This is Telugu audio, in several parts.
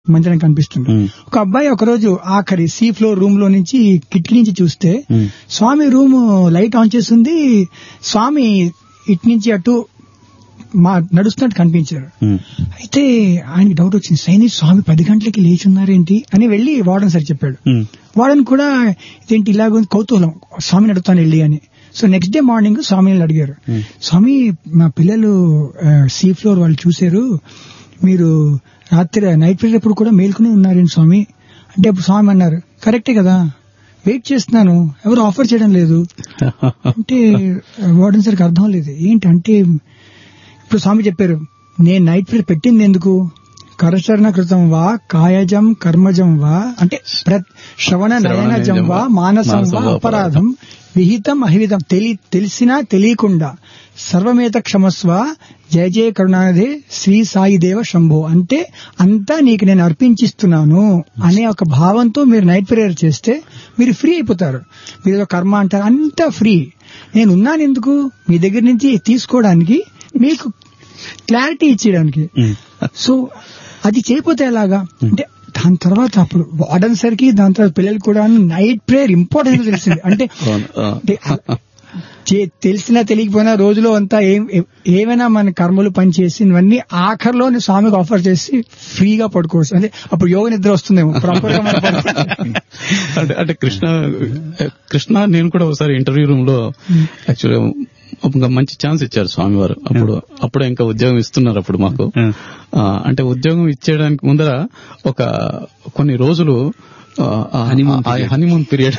మంచిగా కనిపిస్తుంది మ్మ్. ఒక అబ్బాయి ఒకరోజు ఆఖరి సి ఫ్లోర్ రూమ్ లో నుంచి కిటికీ నుంచి చూస్తే మ్మ్. స్వామి రూమ్ లైట్ ఆన్ చేస్తుంది స్వామి ఇటు నుంచి అటు మా నడుస్తున్నట్టు కనిపించారు ఉమ్, అయితే ఆయనకి డౌట్ వచ్చింది సైని స్వామి పది గంటలకి లేచి ఉన్నారేంటి అని వెళ్లి వార్డన్ సార్ చెప్పాడు ఉమ్, వాడని కూడా ఇదేంటి ఇలాగ ఉంది, కౌతూహలం స్వామిని అడుగుతాను వెళ్ళి అని సో నెక్స్ట్ డే మార్నింగ్ స్వామిని అడిగారు Hmm. స్వామి మా పిల్లలు సీ ఫ్లోర్ వాళ్ళు చూశారు మీరు రాత్రి నైట్ ప్రేయర్ అప్పుడు కూడా మేల్కొని ఉన్నారేంటి స్వామి అంటే అప్పుడు స్వామి అన్నారు కరెక్టే కదా వెయిట్ చేస్తున్నాను ఎవరు ఆఫర్ చేయడం లేదు అంటే వార్డెన్ సార్కి అర్థం లేదు ఏంటి అంటే ఇప్పుడు స్వామి చెప్పారు నేను నైట్ ప్రేయర్ పెట్టింది ఎందుకు కరచరణ కృతం వా కాయజం కర్మజం వా అంటే ప్ర- శ్రవణ నయనజం వా మానసం వా అపరాధం విహితం అహివితం తెలి తెలిసినా తెలియకుండా సర్వమేత క్షమస్వ జయ జయ కరుణానిధి శ్రీ సాయి దేవ శంభో అంటే అంతా నీకు నేను అర్పించిస్తున్నాను అనే ఒక భావంతో మీరు నైట్ ప్రేయర్ చేస్తే మీరు ఫ్రీ అయిపోతారు మీరు ఏదో కర్మ అంటారు అంతా ఫ్రీ నేను ఉన్నాను ఎందుకు మీ దగ్గర నుంచి తీసుకోవడానికి మీకు క్లారిటీ ఇచ్చేయడానికి ఉమ్, సో అది చేయకపోతే ఎలాగా అంటే దాని తర్వాత అప్పుడు వార్డన్ సార్ కి దాని తర్వాత పిల్లలు కూడా నైట్ ప్రేయర్ ఇంపార్టెంట్ తెలిసింది అంటే అవును, ఆ. అంటే చే- తెలిసినా తెలియకపోయినా రోజులో అంతా ఏం ఏ- ఏమైనా మన కర్మలు పనిచేసి ఇవన్నీ ఆఖరిలో నేను స్వామికి ఆఫర్ చేసి ఫ్రీగా పడుకోవచ్చు అంటే అప్పుడు యోగ నిద్ర వస్తుందేమో ప్రాపర్ గా మనం పడుకోవచ్చు. అంటే అంటే కృష్ణ కృష్ణ నేను కూడా ఒకసారి ఇంటర్వ్యూ రూమ్ లో యాక్చువల్గా ఒక మంచి ఛాన్స్ ఇచ్చారు స్వామివారు అప్పుడు అప్పుడు ఇంకా ఉద్యోగం ఇస్తున్నారు అప్పుడు మాకు ఆ, అంటే ఉద్యోగం ఇచ్చేయడానికి ముందర ఒక కొన్ని రోజులు honeymoon period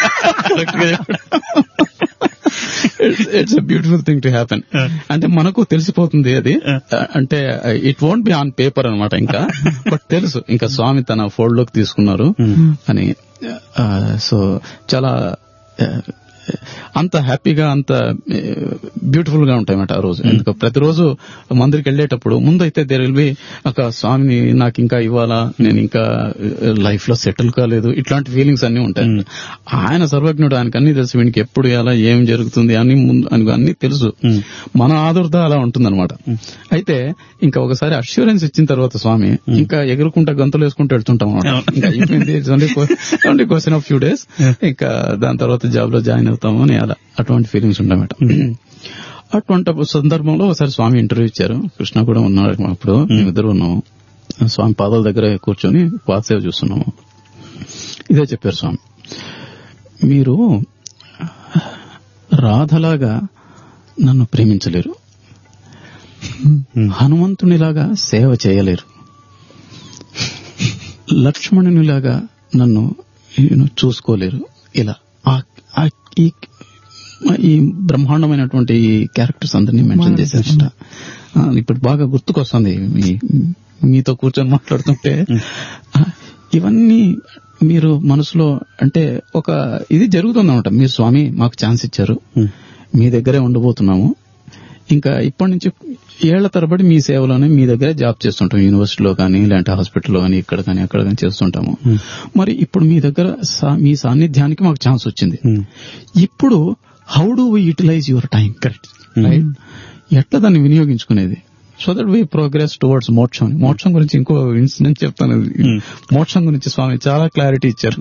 it's beautiful thing to happen అంటే మనకు తెలిసిపోతుంది అది అంటే it won't be on paper అన్నమాట ఇంకా బట్ తెలుసు ఇంకా స్వామి తన ఫోల్డ్ లోకి తీసుకున్నారు అని సో చాలా ఆ, అంత హ్యాపీగా అంత బ్యూటిఫుల్ గా ఉంటాయి అన్నమాట ఆ రోజు ఎందుకు ప్రతిరోజు మందిరికి వెళ్ళేటప్పుడు ముందైతే దేర్ విల్ బి ఒక స్వామిని నాకు ఇంకా ఇవ్వాలా నేను ఇంకా లైఫ్ లో సెటిల్ కాలేదు ఇట్లాంటి ఫీలింగ్స్ అన్ని ఉంటాయి ఆయన సర్వజ్ఞుడు ఆయనకు అన్ని తెలుసు వీనికి ఎప్పుడు ఎలా ఏం జరుగుతుంది అని ముందు అని అన్ని తెలుసు మన ఆదుర్ద అలా ఉంటుందన్నమాట అయితే ఇంకా ఒకసారి అష్యూరెన్స్ ఇచ్చిన తర్వాత స్వామి ఇంకా ఎగురుకుంటా గంతులు వేసుకుంటూ వెళ్తుంటాం అన్నమాట ఇంకా అయిపోయింది only question of few days ఇంకా దాని తర్వాత జాబ్ లో జాయిన్ అవుతాము అని అలా అటువంటి ఫీలింగ్స్ ఉంటాయన్నమాట అటువంటి సందర్భంలో ఒకసారి స్వామి ఇంటర్వ్యూ ఇచ్చారు కృష్ణ కూడా ఉన్నాడు అప్పుడు మేమిద్దరు ఉన్నాము స్వామి పాదాల దగ్గర కూర్చొని పాదసేవ చూస్తున్నాము ఇదే చెప్పారు స్వామి మీరు రాధలాగా నన్ను ప్రేమించలేరు హనుమంతునిలాగా సేవ చేయలేరు లక్ష్మణునిలాగా నన్ను నేను చూసుకోలేరు ఇలా ఆ- ఆ- ఈ ఈ బ్రహ్మాండమైనటువంటి ఈ క్యారెక్టర్స్ అందరినీ మెన్షన్ చేశారట ఆ, ఇప్పుడు బాగా గుర్తుకొస్తుంది మీ- మీతో కూర్చొని మాట్లాడుతుంటే ఆ, ఇవన్నీ మీరు మనసులో అంటే ఒక ఇది జరుగుతుందన్నమాట మీరు స్వామి మాకు ఛాన్స్ ఇచ్చారు మీ దగ్గరే ఉండబోతున్నాము ఇంకా ఇప్పటి నుంచి ఏళ్ల తరబడి మీ సేవలోనే మీ దగ్గరే జాబ్ చేస్తుంటాం యూనివర్సిటీలో కానీ లేదంటే హాస్పిటల్లో కానీ ఇక్కడ కానీ అక్కడ కానీ చేస్తుంటాము మరి ఇప్పుడు మీ దగ్గర సా- మీ సాన్నిధ్యానికి మాకు ఛాన్స్ వచ్చింది ఇప్పుడు how do we utilize your time correct right ఎట్లా దాన్ని వినియోగించుకునేది so that we progress towards moksha మోక్షం గురించి ఇంకో ఇన్సిడెంట్ చెప్తాను మోక్షం గురించి స్వామి చాలా క్లారిటీ ఇచ్చారు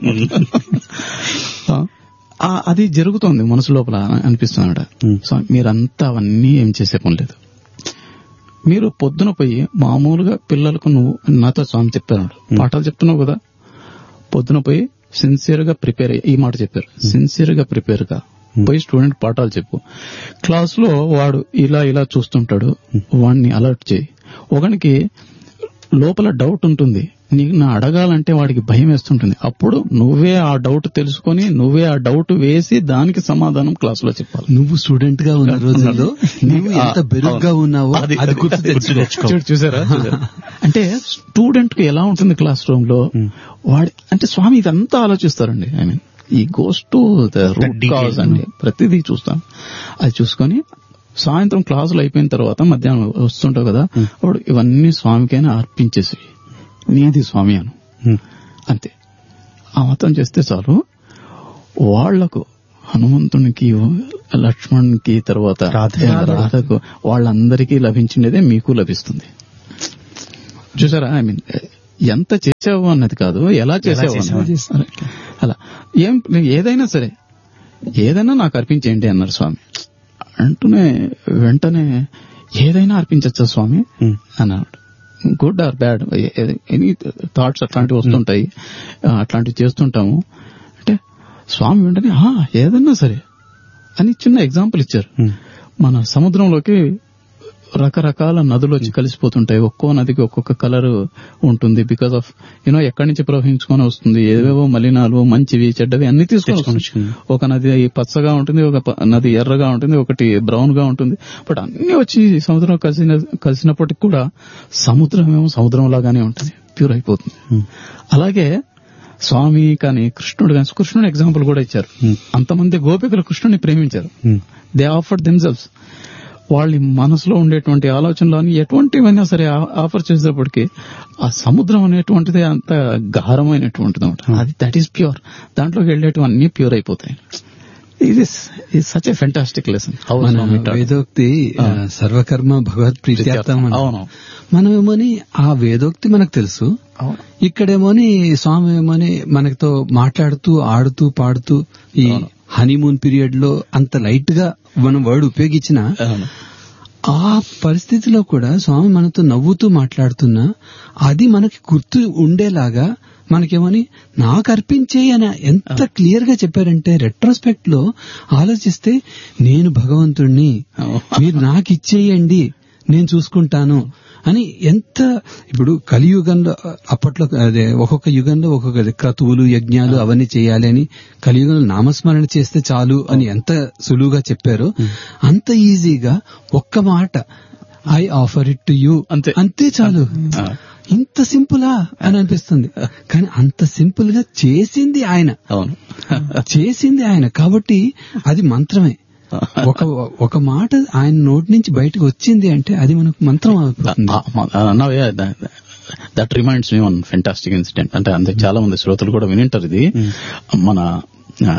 ఆ, అది జరుగుతోంది మనసు లోపల అనిపిస్తున్నాడ సో మీరంతా అవన్నీ ఏం చేసే పని లేదు మీరు పొద్దున పోయి మామూలుగా పిల్లలకు నువ్వు నాతో స్వామి చెప్పారు పాఠాలు చెప్తున్నావు కదా పొద్దున పోయి సిన్సియర్ గా ప్రిపేర్ ఈ మాట చెప్పారు సిన్సియర్ గా ప్రిపేర్ గా పోయి స్టూడెంట్ పాఠాలు చెప్పు క్లాస్ లో వాడు ఇలా ఇలా చూస్తుంటాడు వాడిని అలర్ట్ చేయి ఒకనికి లోపల డౌట్ ఉంటుంది నీకు నా అడగాలంటే వాడికి భయం వేస్తుంటుంది అప్పుడు నువ్వే ఆ డౌట్ తెలుసుకొని నువ్వే ఆ డౌట్ వేసి దానికి సమాధానం క్లాస్ లో చెప్పాలి నువ్వు స్టూడెంట్ గా ఉన్న రోజుల్లో నువ్వు ఎంత బెరుగ్గా ఉన్నావో అది- అది గుర్తు తెచ్చుకో చూడు, చూసారా చూసారా? అంటే స్టూడెంట్ కి ఎలా ఉంటుంది క్లాస్ రూమ్ లో వాడి అంటే స్వామి ఇదంతా ఆలోచిస్తారండి I mean he goes to the root cause అండి ప్రతిదీ చూస్తాం అది చూసుకొని సాయంత్రం క్లాసులు అయిపోయిన తర్వాత మధ్యాహ్నం వస్తుంటావు కదా అప్పుడు ఇవన్నీ స్వామికైనా అర్పించేసి నీది స్వామి అను అంతే ఆ మాత్రం చేస్తే చాలు వాళ్లకు హనుమంతునికి లక్ష్మణ్కి తర్వాత రాధకు వాళ్ళందరికీ లభించినదే మీకు లభిస్తుంది చూసారా ఐ మీన్ ఎంత చేసావు అన్నది కాదు ఎలా చేసావు చేసావు అన్నది. అలా ఏం ఏదైనా సరే ఏదైనా నాకు అర్పించేయండి అన్నారు స్వామి అంటూనే వెంటనే ఏదైనా అర్పించచ్చా స్వామి Hmm. అన్నాడు good or bad any thoughts అట్లాంటివి వస్తుంటాయి ఆ, అట్లాంటివి చేస్తుంటాము అంటే స్వామి వెంటనే "ఆ, ఏదన్నా సరే అని చిన్న ఎగ్జాంపుల్ ఇచ్చారు Hmm. మన సముద్రంలోకి రకరకాల నదులు వచ్చి కలిసిపోతుంటాయి ఒక్కో నదికి ఒక్కొక్క కలర్ ఉంటుంది బికాస్ ఆఫ్ యూనో ఎక్కడి నుంచి ప్రవహించుకొని వస్తుంది ఏవేవో మలినాలు మంచివి చెడ్డవి అన్ని తీసుకొని తెచ్చుకొని వస్తుంది. వచ్చింది. ఒక నది పచ్చగా ఉంటుంది ఒక ప- నది ఎర్రగా ఉంటుంది ఒకటి బ్రౌన్ గా ఉంటుంది బట్ అన్ని వచ్చి సముద్రం కలిసిన కలిసినప్పటికి కూడా సముద్రం ఏమో సముద్రం లాగానే ఉంటుంది ప్యూర్ అయిపోతుంది అలాగే స్వామి కానీ కృష్ణుడు కానీ కృష్ణుడు ఎగ్జాంపుల్ కూడా ఇచ్చారు Hmm. అంతమంది గోపికలు కృష్ణుని ప్రేమించారు Hmm. దే ఆఫర్ దెమ్సెల్స్ వాళ్ళ మనసులో ఉండేటువంటి ఆలోచనలు అని ఎటువంటివైనా సరే ఆ- ఆఫర్ చేసేటప్పటికి ఆ సముద్రం అనేటువంటిది అంత గాఢమైనటువంటిది అనమాట అది దట్ ఈస్ ప్యూర్ దాంట్లోకి వెళ్ళేటివి అన్ని ప్యూర్ అయిపోతాయి ఇది సచ్ ఎ ఫెంటాస్టిక్ లెసన్ మన వేదోక్తి ఆ, సర్వకర్మ భగవత్ ప్రీత్యార్థం అని. అవును మనమేమోని ఆ వేదోక్తి మనకు తెలుసు అవును ఇక్కడేమోని స్వామి ఏమోని మనతో మాట్లాడుతూ ఆడుతూ పాడుతూ ఈ హనీమూన్ పీరియడ్ లో అంత లైట్ గా మనం వర్డ్ ఉపయోగించిన అవును ఆ పరిస్థితిలో కూడా స్వామి మనతో నవ్వుతూ మాట్లాడుతున్నా అది మనకి గుర్తు ఉండేలాగా మనకేమని నాకు అర్పించే అని ఎంత క్లియర్ గా చెప్పారంటే రెట్రోస్పెక్ట్ లో ఆలోచిస్తే నేను భగవంతుణ్ణి అవును. మీరు నాకు ఇచ్చేయండి నేను చూసుకుంటాను అని ఎంత ఇప్పుడు కలియుగంలో అప్పట్లో అదే ఒక్కొక్క యుగంలో ఒక్కొక్క క్రతువులు యజ్ఞాలు అవన్నీ చేయాలి అని కలియుగంలో నామస్మరణ చేస్తే చాలు అని ఎంత సులువుగా చెప్పారో అంత ఈజీగా ఒక్క మాట I offer it to you అంతే. అంతే చాలు ఆ. ఇంత సింపులా అని అనిపిస్తుంది కానీ అంత సింపుల్ గా చేసింది ఆయన అవును చేసింది ఆయన కాబట్టి అది మంత్రమే ఒక ఒక మాట ఆయన నోటి నుంచి బయటకు వచ్చింది అంటే అది మనకు మంత్రం అయిపోతుంది that reminds me one fantastic incident అంటే అందుకే చాలా మంది శ్రోతలు కూడా వినింటారు ఇది మన ఆ,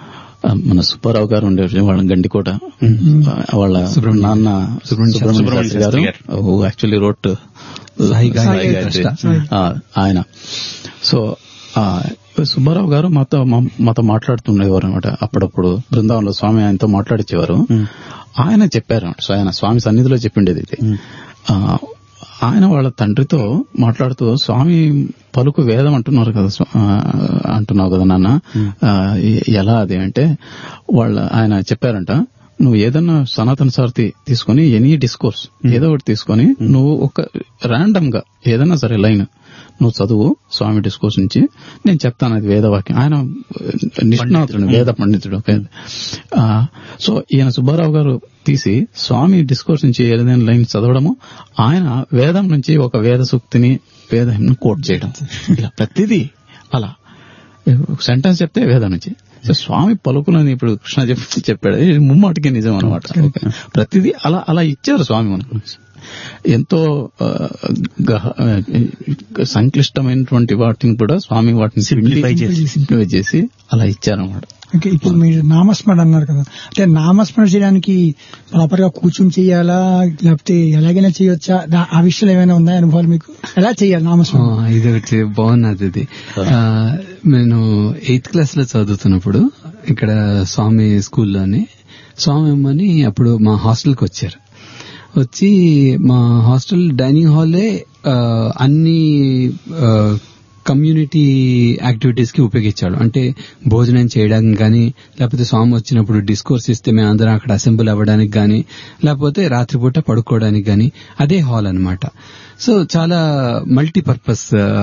మన సుబ్బారావు గారు ఉండే వాళ్ళ గండికోట వాళ్ళ నాన్న సుబ్రహ్మణ్య శాస్త్రి గారు యాక్చువల్లీ రోట్ సాయి గాయత్రి గాయత్రి. ద్రష్ట. ఆ, ఆయన సో ఆ, సుబ్బారావు గారు మాతో మా- మాతో మాట్లాడుతుండేవారు అనమాట అప్పుడప్పుడు బృందావనంలో స్వామి ఆయనతో మాట్లాడించేవారు ఆయన చెప్పారు సో ఆయన స్వామి సన్నిధిలో చెప్పిండేది ఇది ఆ, ఆయన వాళ్ళ తండ్రితో మాట్లాడుతూ స్వామి పలుకు వేదం అంటున్నారు కదా స్వా- ఆ, అంటున్నావు కదా నాన్న ఆ, ఎ- ఎలా అది అంటే వాళ్ళ ఆయన చెప్పారంట నువ్వు ఏదన్నా సనాతన సారథి తీసుకొని ఎనీ డిస్కోర్స్ ఏదో ఒకటి తీసుకొని నువ్వు ఒక ర్యాండమ్ గా ఏదన్నా సరే లైన్ నువ్వు చదువు స్వామి డిస్కోర్స్ నుంచి నేను చెప్తాను అది వేదవాక్యం ఆయన నిష్ణాతుడు వేద పండితుడు వేద- ఆ, సో ఈయన సుబ్బారావు గారు తీసి స్వామి డిస్కోర్స్ నుంచి ఏదైనా లైన్ చదవడము ఆయన వేదం నుంచి ఒక వేద సూక్తిని వేద కోట్ చేయడం ఇలా ప్రతిదీ అలా సెంటెన్స్ చెప్తే వేదం నుంచి సో స్వామి పలుకులని ఇప్పుడు కృష్ణ చెప్పి చెప్పాడు ఇది ముమ్మాటికి నిజం అనమాట ప్రతిదీ అలా అలా ఇచ్చారు స్వామి మనకు ఎంతో ఆ, గహ- ఆ, సంక్లిష్టమైనటువంటి వాటిని కూడా స్వామి వాటిని Simplify చేసి. simplify చేసి అలా ఇచ్చారన్నమాట ఓకే ఇప్పుడు మీరు నామస్మరణ అన్నారు కదా అంటే నామస్మరణ చేయడానికి ప్రాపర్ గా కూర్చుని చేయాలా లేకపోతే ఎలాగైనా చేయొచ్చా దా- ఆ విషయాలు ఏమైనా ఉన్నాయా అనుభవాలు మీకు ఎలా చేయాలి నామస్మరణ ఆ, ఇది ఒకటి బాగున్నది ఇది ఆ, నేను ఎయిత్ క్లాస్ లో చదువుతున్నప్పుడు ఇక్కడ స్వామి స్కూల్లోని స్వామి అమ్మని అప్పుడు మా హాస్టల్కి వచ్చారు వచ్చి మా హాస్టల్ డైనింగ్ హాలే ఆ, అన్ని ఆ, కమ్యూనిటీ యాక్టివిటీస్ కి ఉపయోగించాడు అంటే భోజనం చేయడానికి కానీ లేకపోతే స్వామి వచ్చినప్పుడు డిస్కోర్స్ ఇస్తే మేము అందరం అక్కడ అసెంబ్లీ అవ్వడానికి కానీ లేకపోతే రాత్రిపూట పడుకోవడానికి కానీ అదే హాల్ అన్నమాట సో చాలా మల్టీపర్పస్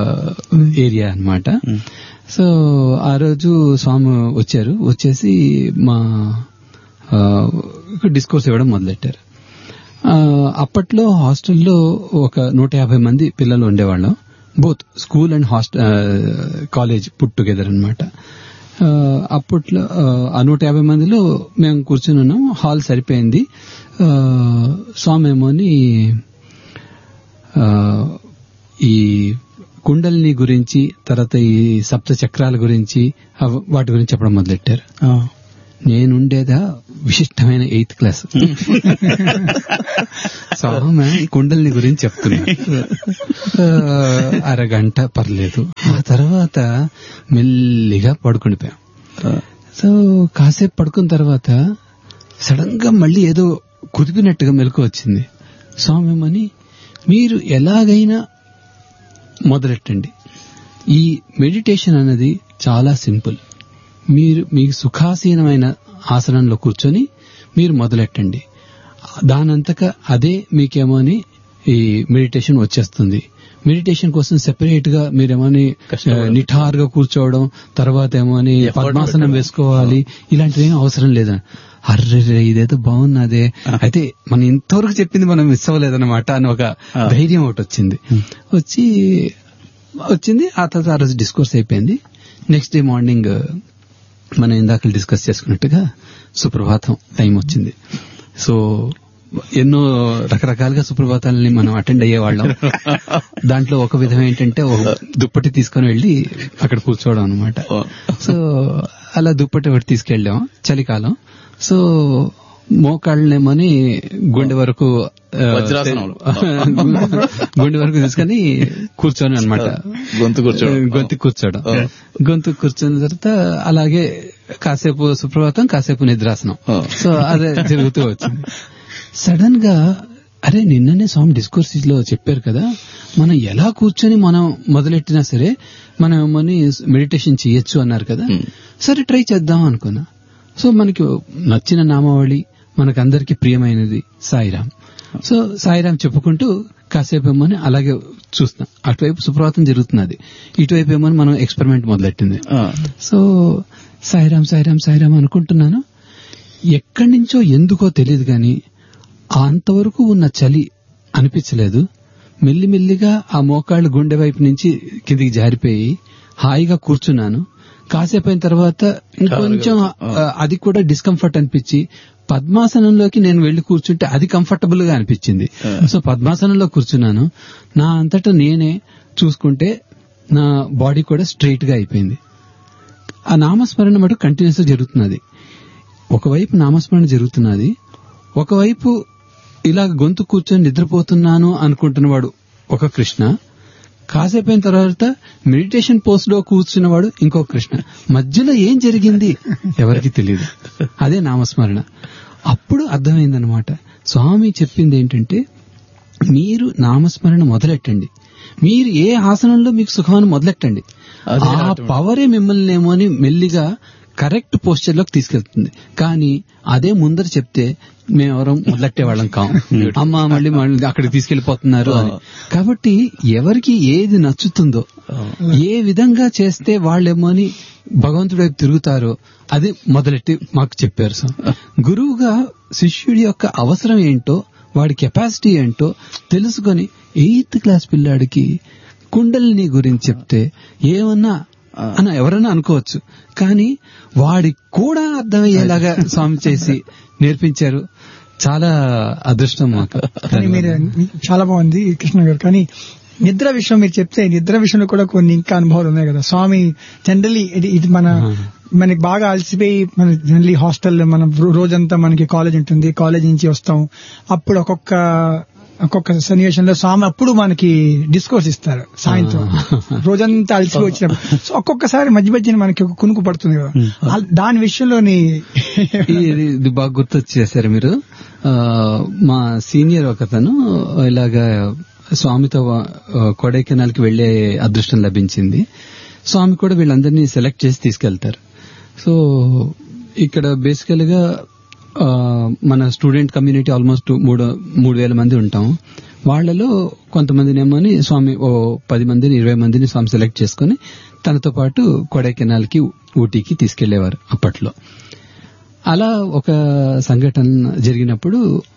ఏరియా అన్నమాట సో ఆ రోజు స్వామి వచ్చారు వచ్చేసి మా డిస్కోర్స్ ఇవ్వడం మొదలెట్టారు ఆ, అప్పట్లో హాస్టల్లో ఒక నూట యాభై మంది పిల్లలు ఉండేవాళ్ళం both school and hostel college put together అనమాట అప్పట్లో ఆ, ఆ నూట యాభై మందిలో మేము కూర్చుని ఉన్నాం హాల్ సరిపోయింది ఆ, స్వామి ఏమోని ఆ, ఈ కుండల్ని గురించి తర్వాత ఈ సప్త చక్రాల గురించి అవ- వాటి గురించి చెప్పడం మొదలెట్టారు నేనుండేదా విశిష్టమైన ఎయిత్ క్లాస్ స్వామి కుండల్ని గురించి చెప్తున్నా ఆ, అరగంట పర్లేదు ఆ తర్వాత మెల్లిగా పడుకుండిపోయాం సో కాసేపు పడుకున్న తర్వాత సడన్ గా మళ్ళీ ఏదో కుదిపినట్టుగా మెలకు వచ్చింది స్వామి మీరు ఎలాగైనా మొదలెట్టండి ఈ మెడిటేషన్ అనేది చాలా సింపుల్ మీరు మీకు సుఖాసీనమైన ఆసనంలో కూర్చొని మీరు మొదలెట్టండి దానంతక అదే మీకేమో అని ఈ మెడిటేషన్ వచ్చేస్తుంది మెడిటేషన్ కోసం సెపరేట్ గా మీరేమని నిఠారుగా కూర్చోవడం తర్వాత ఏమో అని పద్మాసనం వేసుకోవాలి ఇలాంటివి ఏం అవసరం లేదని అర్రే ఇదేదో బాగున్నదే అయితే మనం ఇంతవరకు చెప్పింది మనం మిస్ అవ్వలేదన్నమాట అని ఒక ధైర్యం ఒకటి వచ్చింది వచ్చి వచ్చింది ఆ తర్వాత ఆ రోజు డిస్కోర్స్ అయిపోయింది నెక్స్ట్ డే మార్నింగ్ మనం ఇందాక డిస్కస్ చేసుకున్నట్టుగా సుప్రభాతం టైం వచ్చింది సో ఎన్నో రకరకాలుగా సుప్రభాతాలని మనం అటెండ్ అయ్యేవాళ్ళం దాంట్లో ఒక విధం ఏంటంటే ఒక దుప్పటి తీసుకొని వెళ్ళి అక్కడ కూర్చోవడం అనమాట సో అలా దుప్పటి ఒకటి తీసుకెళ్ళాం చలికాలం సో మోకాళ్ళనేమని గుండె వరకు ఆ, వజ్రాసనంలో. గుండె వరకు తీసుకొని కూర్చొని అనమాట గొంతు కూర్చోవడం. గొంతు కూర్చోవడం గొంతు కూర్చున్న తర్వాత అలాగే కాసేపు సుప్రభాతం కాసేపు నిద్రాసనం ఆ. సో అదే జరుగుతూ వచ్చింది సడన్ గా అరే నిన్ననే స్వామి డిస్కోర్స్ లో చెప్పారు కదా మనం ఎలా కూర్చొని మనం మొదలెట్టినా సరే మనం ఏమని మెడిటేషన్ చేయొచ్చు అన్నారు కదా సరే ట్రై చేద్దాం అనుకున్నా సో మనకి నచ్చిన నామావళి మనకు అందరికి ప్రియమైనది సాయిరామ్ సో సాయిరామ్ చెప్పుకుంటూ కాసేపు ఏమని అలాగే చూస్తాం అటువైపు సుప్రభాతం జరుగుతున్నది ఇటువైపు ఏమని మనం ఎక్స్పెరిమెంట్ మొదలెట్టింది సో సాయిరామ్ సాయిరామ్ సాయిరామ్ అనుకుంటున్నాను ఎక్కడి నుంచో ఎందుకో తెలియదు గాని అంతవరకు ఉన్న చలి అనిపించలేదు మెల్లిమెల్లిగా ఆ మోకాళ్ళు గుండె వైపు నుంచి కిందికి జారిపోయి హాయిగా కూర్చున్నాను కాసేపు అయిన తర్వాత ఇంకొంచెం ఆ, అది కూడా డిస్కంఫర్ట్ అనిపించి పద్మాసనంలోకి నేను వెళ్లి కూర్చుంటే అది కంఫర్టబుల్ గా అనిపించింది సో పద్మాసనంలో కూర్చున్నాను నా అంతటా నేనే చూసుకుంటే నా బాడీ కూడా స్ట్రైట్ గా అయిపోయింది ఆ నామస్మరణ మటు కంటిన్యూస్ గా జరుగుతున్నది ఒకవైపు నామస్మరణ జరుగుతున్నది ఒకవైపు ఇలా గొంతు కూర్చొని నిద్రపోతున్నాను అనుకుంటున్నవాడు ఒక కృష్ణ కాసేపు అయిన తర్వాత మెడిటేషన్ పోస్ట్ లో కూర్చున్నవాడు ఇంకో కృష్ణ మధ్యలో ఏం జరిగింది ఎవరికి తెలియదు అదే నామస్మరణ అప్పుడు అర్థమైందనమాట స్వామి చెప్పింది ఏంటంటే మీరు నామస్మరణ మొదలెట్టండి మీరు ఏ ఆసనంలో మీకు సుఖాన్ని మొదలెట్టండి అదే ఆ పవరే మిమ్మల్ని ఏమో అని మెల్లిగా కరెక్ట్ పోస్చర్ లోకి తీసుకెళ్తుంది కానీ అదే ముందర చెప్తే మేమెవరం మొదలెట్టే వాళ్ళం కాం అమ్మ మళ్ళీ మళ్ళీ అక్కడికి తీసుకెళ్లిపోతున్నారు అని కాబట్టి ఎవరికి ఏది నచ్చుతుందో ఏ విధంగా చేస్తే వాళ్ళేమో అని భగవంతుడి వైపు తిరుగుతారో అది మొదలెట్టి మాకు చెప్పారు సార్ గురువుగా శిష్యుడి యొక్క అవసరం ఏంటో వాడి కెపాసిటీ ఏంటో తెలుసుకొని ఎయిత్ క్లాస్ పిల్లాడికి కుండలిని గురించి చెప్తే ఏమన్నా అని ఎవరైనా అనుకోవచ్చు కానీ వాడికి కూడా అర్థమయ్యేలాగా స్వామి చేసి నేర్పించారు చాలా అదృష్టం మాకు కానీ మీరు చాలా బాగుంది కృష్ణ గారు కానీ నిద్ర విషయం మీరు చెప్తే నిద్ర విషయంలో కూడా కొన్ని ఇంకా అనుభవాలు ఉన్నాయి కదా స్వామి జనరలీ ఇది ఇది మన మనకి బాగా అలసిపోయి మన జనరలీ హాస్టల్లో మనం రో- రోజంతా మనకి కాలేజ్ ఉంటుంది కాలేజ్ నుంచి వస్తాం అప్పుడు ఒక్కొక్క ఒక్కొక్క సన్నివేశంలో స్వామి అప్పుడు మనకి డిస్కోర్స్ ఇస్తారు సాయంత్రం రోజంతా అలసిపోయి వచ్చినప్పుడు సో ఒక్కొక్కసారి మధ్య మధ్యన మనకి ఒక కునుకు పడుతుంది కదా ఆ- దాని విషయంలోని ఇది ఇది బాగా గుర్తొచ్చి చేశారు మీరు ఆ, మా సీనియర్ ఒకతను ఇలాగా స్వామితో ఆ, కొడైకెనాల్కి వెళ్లే అదృష్టం లభించింది స్వామి కూడా వీళ్ళందరినీ సెలెక్ట్ చేసి తీసుకెళ్తారు సో ఇక్కడ బేసికల్ గా ఆ, మన స్టూడెంట్ కమ్యూనిటీ ఆల్మోస్ట్ మూడు మూడు వేల మంది ఉంటాం వాళ్ళలో కొంతమందినేమో అని స్వామి ఓ పది మందిని ఇరవై మందిని స్వామి సెలెక్ట్ చేసుకుని తనతో పాటు కొడైకెనాల్కి ఊటీకి తీసుకెళ్లేవారు అప్పట్లో అలా ఒక సంఘటన జరిగినప్పుడు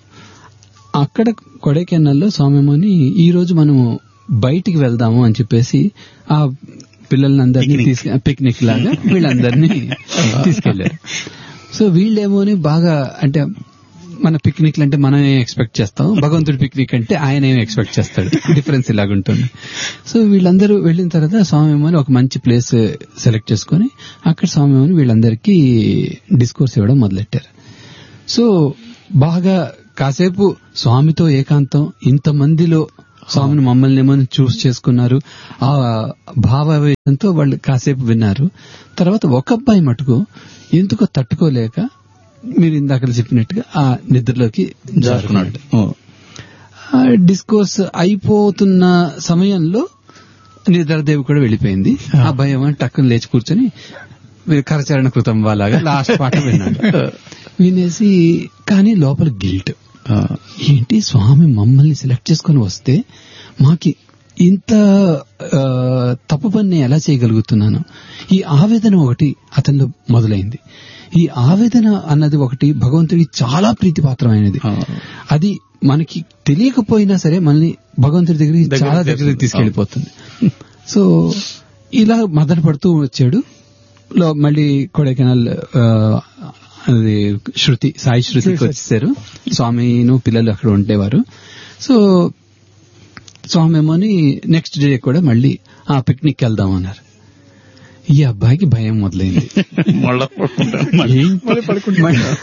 అక్కడ కొడైకెనాల్లో స్వామిమోని ఈ రోజు మనము బయటికి వెళ్దాము అని చెప్పేసి ఆ పిల్లలందరినీ తీసుకు పిక్నిక్ లాగా వీళ్ళందరినీ తీసుకెళ్లారు సో వీళ్ళేమోని బాగా అంటే మన పిక్నిక్ అంటే మనం ఏం ఎక్స్పెక్ట్ చేస్తాం భగవంతుడి పిక్నిక్ అంటే ఆయన ఏం ఎక్స్పెక్ట్ చేస్తాడు డిఫరెన్స్ ఇలాగుంటుంది సో వీళ్ళందరూ వెళ్ళిన తర్వాత స్వామి ఒక మంచి ప్లేస్ సెలెక్ట్ చేసుకొని అక్కడ స్వామి వీళ్ళందరికీ డిస్కోర్స్ ఇవ్వడం మొదలెట్టారు సో బాగా కాసేపు స్వామితో ఏకాంతం ఇంతమందిలో స్వామిని మమ్మల్ని ఏమని చూస్ చేసుకున్నారు ఆ భావావేశంతో వాళ్ళు కాసేపు విన్నారు తర్వాత ఒక అబ్బాయి మటుకు ఎందుకో తట్టుకోలేక మీరు ఇందాక చెప్పినట్టుగా ఆ నిద్రలోకి జారుకున్నాడు ఓ, ఆ డిస్కోర్స్ అయిపోతున్న సమయంలో నిద్రదేవి కూడా వెళ్ళిపోయింది ఆ భయం అని టక్కున లేచి కూర్చొని మీరు కరచరణ కృతం వాళ్ళగా లాస్ట్ పాట విన్నాడు వినేసి కానీ లోపల గిల్ట్ ఆ, ఏంటి స్వామి మమ్మల్ని సెలెక్ట్ చేసుకొని వస్తే మాకి ఇంత ఆ, తప్పు పని నేను ఎలా చేయగలుగుతున్నాను ఈ ఆవేదన ఒకటి అతనిలో మొదలైంది ఈ ఆవేదన అన్నది ఒకటి భగవంతుడికి చాలా ప్రీతిపాత్రమైనది ఆ. అది మనకి తెలియకపోయినా సరే మనల్ని భగవంతుడి దగ్గరికి దగ్గరికి చాలా దగ్గరికి తీసుకెళ్తుంది. తీసుకెళ్లిపోతుంది సో ఇలా మదన పడుతూ వచ్చాడు లో మళ్ళీ కొడైకెనాల్ ఆ, అది శృతి సాయి శృతికి వచ్చేసారు స్వామిను పిల్లలు అక్కడ ఉండేవారు సో స్వామి ఏమోని నెక్స్ట్ డే కూడా మళ్ళీ ఆ పిక్నిక్ వెళ్దాం అన్నారు ఈ అబ్బాయికి భయం మొదలైంది మళ్ళా పడుకుంటాను. ఏంటి?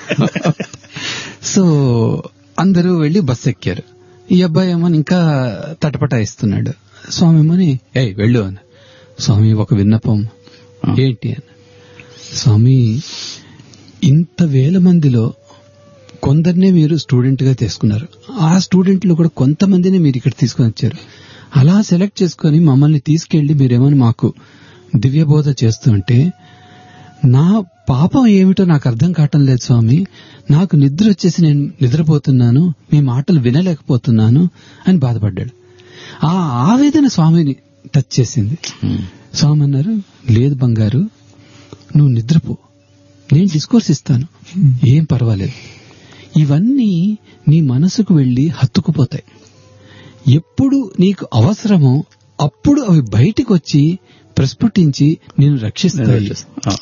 సో అందరూ వెళ్లి బస్ ఎక్కారు ఈ అబ్బాయి ఏమో ఇంకా తటపటాయిస్తున్నాడు స్వామి ఏమోని ఏ వెళ్ళు అని స్వామి ఒక విన్నపం ఏంటి అని స్వామి ఇంత వేల మందిలో కొందరినే మీరు స్టూడెంట్ గా తీసుకున్నారు ఆ స్టూడెంట్లు కూడా కొంతమందిని మీరు ఇక్కడ తీసుకొని వచ్చారు అలా సెలెక్ట్ చేసుకొని మమ్మల్ని తీసుకెళ్లి మీరేమని మాకు దివ్యబోధ చేస్తుంటే నా పాపం ఏమిటో నాకు అర్థం కావటం లేదు స్వామి నాకు నిద్ర వచ్చేసి నేను నిద్రపోతున్నాను మీ మాటలు వినలేకపోతున్నాను అని బాధపడ్డాడు ఆ ఆవేదన స్వామిని టచ్ చేసింది స్వామి అన్నారు లేదు బంగారు నువ్వు నిద్రపో నేను డిస్కోర్స్ ఇస్తాను ఏం పర్వాలేదు ఇవన్నీ నీ మనసుకు వెళ్లి హత్తుకుపోతాయి ఎప్పుడు నీకు అవసరమో అప్పుడు అవి బయటికి వచ్చి ప్రస్ఫుటించి నేను రక్షిస్తాయి ఆ.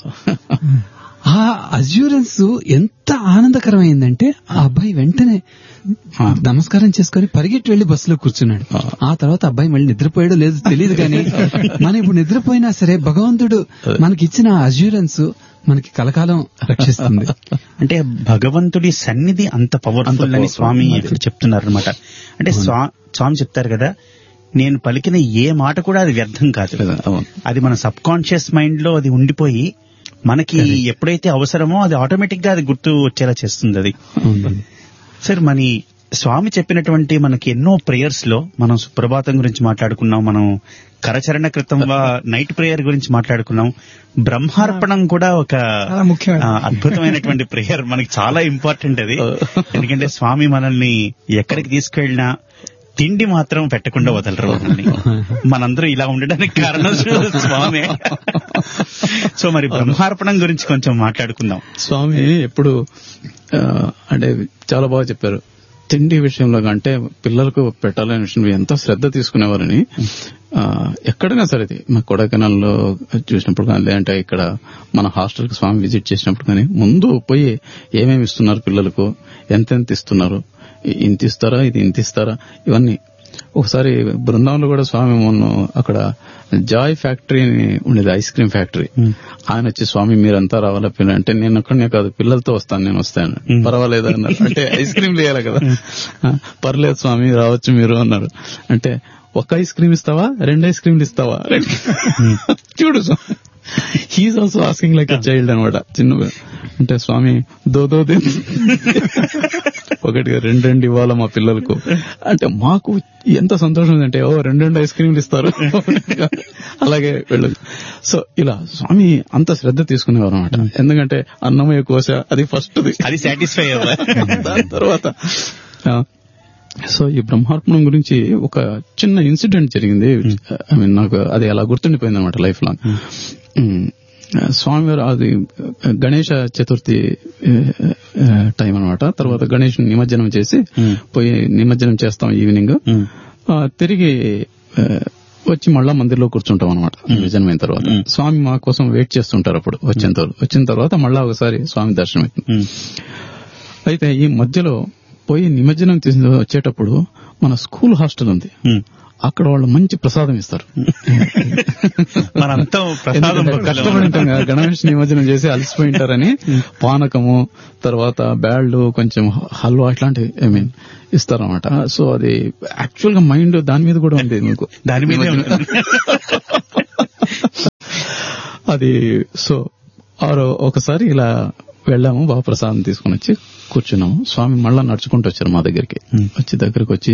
ఆ అజ్యూరెన్స్ ఎంత ఆనందకరమైందంటే ఆ అబ్బాయి వెంటనే నమస్కారం చేసుకుని పరిగెట్టి వెళ్లి బస్సులో కూర్చున్నాడు ఆ తర్వాత అబ్బాయి మళ్ళీ నిద్రపోయాడో లేదో తెలియదు కానీ మనం ఇప్పుడు నిద్రపోయినా సరే భగవంతుడు మనకిచ్చిన అజ్యూరెన్స్ మనకి కలకాలం రక్షిస్తుంది అంటే భగవంతుడి సన్నిధి అంత పవర్ఫుల్ అని స్వామి ఇక్కడ చెప్తున్నారు అనమాట అంటే స్వా- స్వామి చెప్తారు కదా నేను పలికిన ఏ మాట కూడా అది వ్యర్థం కాదు అవును. అది మన సబ్ కాన్షియస్ మైండ్ లో అది ఉండిపోయి మనకి ఎప్పుడైతే అవసరమో అది ఆటోమేటిక్ గా అది గుర్తు వచ్చేలా చేస్తుంది అది అవునండి. సార్ మన స్వామి చెప్పినటువంటి మనకి ఎన్నో ప్రేయర్స్ లో మనం సుప్రభాతం గురించి మాట్లాడుకున్నాం మనం కరచరణ క్రితం నైట్ ప్రేయర్ గురించి మాట్లాడుకున్నాం బ్రహ్మార్పణం కూడా ఒక చాలా ముఖ్యమైన. ఆ, అద్భుతమైనటువంటి ప్రేయర్ మనకి చాలా ఇంపార్టెంట్ అది ఎందుకంటే స్వామి మనల్ని ఎక్కడికి తీసుకెళ్ళినా తిండి మాత్రం పెట్టకుండా వదలరు మనల్ని మనందరూ ఇలా ఉండడానికి కారణం స్వామి సో మరి బ్రహ్మార్పణం గురించి కొంచెం మాట్లాడుకుందాం స్వామి ఎప్పుడు ఆ, అంటే చాలా బాగా చెప్పారు తిండి విషయంలో అంటే పిల్లలకు పెట్టాలనే విషయం ఎంత శ్రద్ధ తీసుకునేవారని ఆ, ఎక్కడైనా సరే ఇది మా కొడైకెనాల్లో చూసినప్పుడు కానీ లేదంటే ఇక్కడ మన హాస్టల్ కి స్వామి విజిట్ చేసినప్పుడు కానీ ముందు పోయి ఏమేమి ఇస్తున్నారు పిల్లలకు ఎంతెంత ఇస్తున్నారు ఇ- ఇంత ఇస్తారా ఇది ఇంత ఇస్తారా ఇవన్నీ ఒకసారి బృందావనంలో కూడా స్వామి మొన్న అక్కడ జాయ్ ఫ్యాక్టరీ అని ఉండేది ఐస్ క్రీమ్ ఫ్యాక్టరీ ఆయన వచ్చి స్వామి మీరంతా రావాలా పిల్లలు అంటే నేను ఒక్కడనే కాదు పిల్లలతో వస్తాను నేను వస్తాను పర్వాలేదు అన్నారు అంటే ఐస్ క్రీమ్ లేయాలి కదా ఆ, పర్లేదు స్వామి రావచ్చు మీరు అన్నారు అంటే ఒక ఐస్ క్రీమ్ ఇస్తావా రెండు ఐస్ క్రీమ్లు ఇస్తావా చూడు he's also asking like child అనమాట చిన్న అంటే స్వామి దో దో దే ఒకటిగా రెండు రెండు ఇవ్వాలా మా పిల్లలకు అంటే మాకు ఎంత సంతోషం ఉందంటే ఓ రెండు రెండు ఐస్ క్రీమ్లు ఇస్తారు అలాగే వెళ్ళదు సో ఇలా స్వామి అంత శ్రద్ధ తీసుకునేవారు అనమాట ఎందుకంటే అన్నమయ్య కోశ అది ఫస్ట్ అది సాటిస్ఫై అవ్వాలి దాని తర్వాత ఆ, సో ఈ బ్రహ్మార్పణం గురించి ఒక చిన్న ఇన్సిడెంట్ జరిగింది ఐ మీన్ నాకు అది అలా గుర్తుండిపోయింది అనమాట లైఫ్ లాంగ్ ఉమ్, స్వామివారు అది గణేష చతుర్థి టైం అన్నమాట తర్వాత గణేష్ నిమజ్జనం చేసి పోయి నిమజ్జనం చేస్తాం ఈవినింగ్ ఆ, తిరిగి ఆ, వచ్చి మళ్ళా మందిర్లో కూర్చుంటాం అనమాట నిమజ్జనం అయిన తర్వాత స్వామి మా కోసం వెయిట్ చేస్తుంటారు అప్పుడు వచ్చేంత వరకు. వచ్చిన తర్వాత మళ్ళా ఒకసారి స్వామి దర్శనం అవుతుంది అయితే ఈ మధ్యలో పోయి నిమజ్జనం చేసి వచ్చేటప్పుడు మన స్కూల్ హాస్టల్ ఉంది ఉమ్. అక్కడ వాళ్ళు మంచి ప్రసాదం ఇస్తారు మనంతా ప్రసాదం ఎందుకంటే భక్తులం. కష్టపడి ఉంటాం కదా, గణేష్ నిమజ్జనం చేసి అలసిపోయి ఉంటారని పానకము తర్వాత బ్యాళ్ళు కొంచెం హల్వా ఇట్లాంటివి ఐ మీన్ ఇస్తారన్నమాట సో అది యాక్చువల్ గా మైండ్ దాని మీద కూడా ఉంది మీకు దాని మీదే ఉంటుంది. అది సో ఆరో ఒకసారి ఇలా వెళ్ళాము బాగా ప్రసాదం తీసుకుని వచ్చి కూర్చున్నాము స్వామి మళ్ళా నడుచుకుంటూ వచ్చారు మా దగ్గరికి Hmm. వచ్చి దగ్గరికి వచ్చి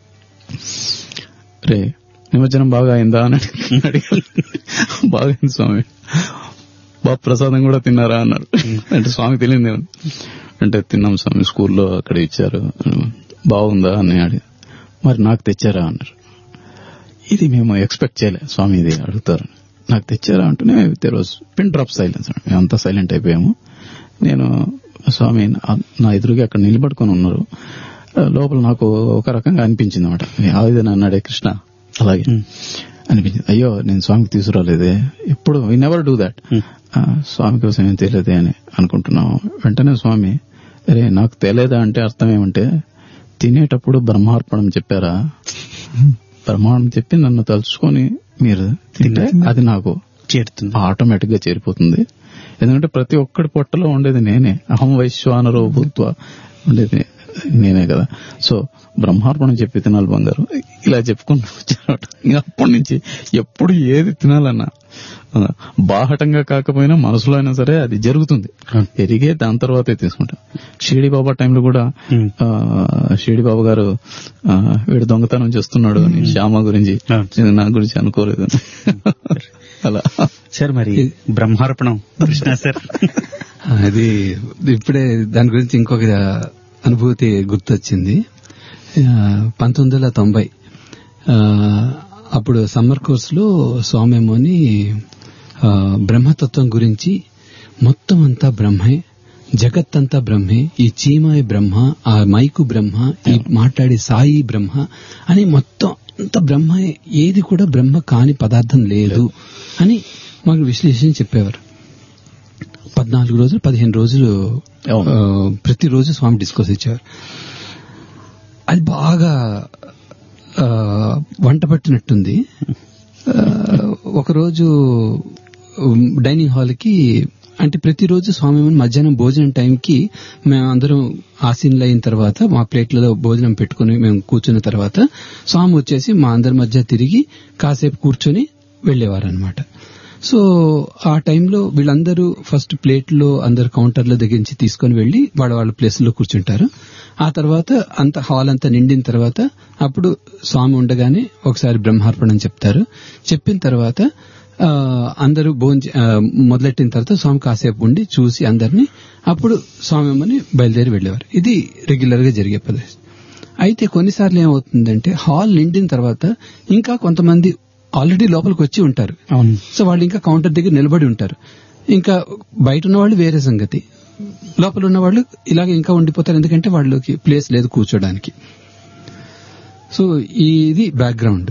రే నిమజ్జనం బాగా అయిందా అని అడిగారు బాగైంది స్వామి బాగా ప్రసాదం కూడా తిన్నారా అన్నారు అంటే స్వామి తెలియదు అంటే తిన్నాం స్వామి స్కూల్లో అక్కడ ఇచ్చారు బాగుందా అని అడిగి మరి నాకు తెచ్చారా అన్నారు ఇది మేము ఎక్స్పెక్ట్ చేయలే స్వామి ఇది అడుగుతారు నాకు తెచ్చారా అంటూనే there was pin drop silence మేమంతా సైలెంట్ అయిపోయాము నేను స్వామి నా- నా ఎదురుగా అక్కడ నిలబడుకొని ఉన్నారు ఆ, లోపల నాకు ఒక రకంగా అనిపించింది అనమాట ఆవేదన అన్నాడే కృష్ణ అలాగే అనిపించింది అయ్యో నేను స్వామికి తీసుకురాలేదే ఎప్పుడు వీ నెవర్ డూ దాట్ స్వామి కోసం ఏం తెలియదే అని అనుకుంటున్నాము వెంటనే స్వామి అరే నాకు తెలియదా అంటే అర్థం ఏమంటే తినేటప్పుడు బ్రహ్మార్పణం చెప్పారా బ్రహ్మాండం చెప్పి నన్ను తలుచుకొని మీరు తింటే అది నాకు చేరుతుంది ఆటోమేటిక్ గా చేరిపోతుంది ఎందుకంటే ప్రతి ఒక్కడి పొట్టలో ఉండేది నేనే అహం వైశ్వానరో భూత్వ ఉండేది నేనే కదా సో బ్రహ్మార్పణం చెప్పి తినాలి బంగారు ఇలా చెప్పుకుంటూ వచ్చారట ఇంకా అప్పటి నుంచి ఎప్పుడు ఏది తినాలన్నా ఆ, బాహటంగా కాకపోయినా మనసులో అయినా సరే అది జరుగుతుంది ఎరిగే దాని తర్వాతే తీసుకుంటాం షిరిడి బాబా టైంలో కూడా Hmm. ఆ, షిరిడి బాబా గారు ఆ, వీడు దొంగతనం చేస్తున్నాడు అని శ్యామ గురించి Hmm. ఇది నా గురించి అనుకోలేదు అలా సార్ మరి బ్రహ్మార్పణం కృష్ణ సార్ అది ఇప్పుడే దాని గురించి ఇంకొక అనుభూతి గుర్తొచ్చింది ఆ, పంతొమ్మిది వందల తొంభై ఆ, అప్పుడు సమ్మర్ కోర్సులో స్వామేమోని ఆ, బ్రహ్మతత్వం గురించి మొత్తం అంతా బ్రహ్మే జగత్తంతా బ్రహ్మే ఈ చీమాయి బ్రహ్మ ఆ మైకు బ్రహ్మ ఈ మాట్లాడే సాయి బ్రహ్మ అని మొత్తం అంత బ్రహ్మ ఏది కూడా బ్రహ్మ కాని పదార్థం లేదు అని మాకు విశ్లేషణ చెప్పేవారు పద్నాలుగు రోజులు పదిహేను రోజులు అవును. ఆ, ప్రతిరోజు స్వామి డిస్కోస్ ఇచ్చేవారు అది బాగా ఆ, వంట పట్టినట్టుంది ఆ, ఒకరోజు ఉమ్, డైనింగ్ హాల్కి అంటే ప్రతిరోజు స్వామి వారి మధ్యాహ్నం భోజనం టైంకి మేమందరం ఆసీన్లు అయిన తర్వాత మా ప్లేట్లలో భోజనం పెట్టుకుని మేము కూర్చున్న తర్వాత స్వామి వచ్చేసి మా అందరి మధ్య తిరిగి కాసేపు కూర్చొని వెళ్లేవారనమాట సో ఆ టైంలో వీళ్ళందరూ ఫస్ట్ ప్లేట్లో అందరు కౌంటర్ల దగ్గర నుంచి తీసుకొని వెళ్లి వాళ్ళ వాళ్ళ ప్లేస్ లో కూర్చుంటారు ఆ తర్వాత అంత హాల్ అంతా నిండిన తర్వాత అప్పుడు స్వామి ఉండగానే ఒకసారి బ్రహ్మార్పణం చెప్తారు చెప్పిన తర్వాత ఆ, అందరూ భోంచ ఆ, మొదలెట్టిన తర్వాత స్వామి కాసేపు ఉండి చూసి అందరినీ అప్పుడు స్వామి అమ్మని బయలుదేరి వెళ్లేవారు ఇది రెగ్యులర్ గా జరిగే ప్రదేశం అయితే కొన్నిసార్లు ఏమవుతుందంటే హాల్ నిండిన తర్వాత ఇంకా కొంతమంది ఆల్రెడీ లోపలికి వచ్చి ఉంటారు అవును సో వాళ్ళు ఇంకా కౌంటర్ దగ్గర నిలబడి ఉంటారు ఇంకా బయట ఉన్న వాళ్ళు వేరే సంగతి లోపల ఉన్న వాళ్ళు ఇలాగ ఇంకా ఉండిపోతారు ఎందుకంటే వాళ్ళకి ప్లేస్ లేదు కూర్చోడానికి సో ఇది బ్యాక్గ్రౌండ్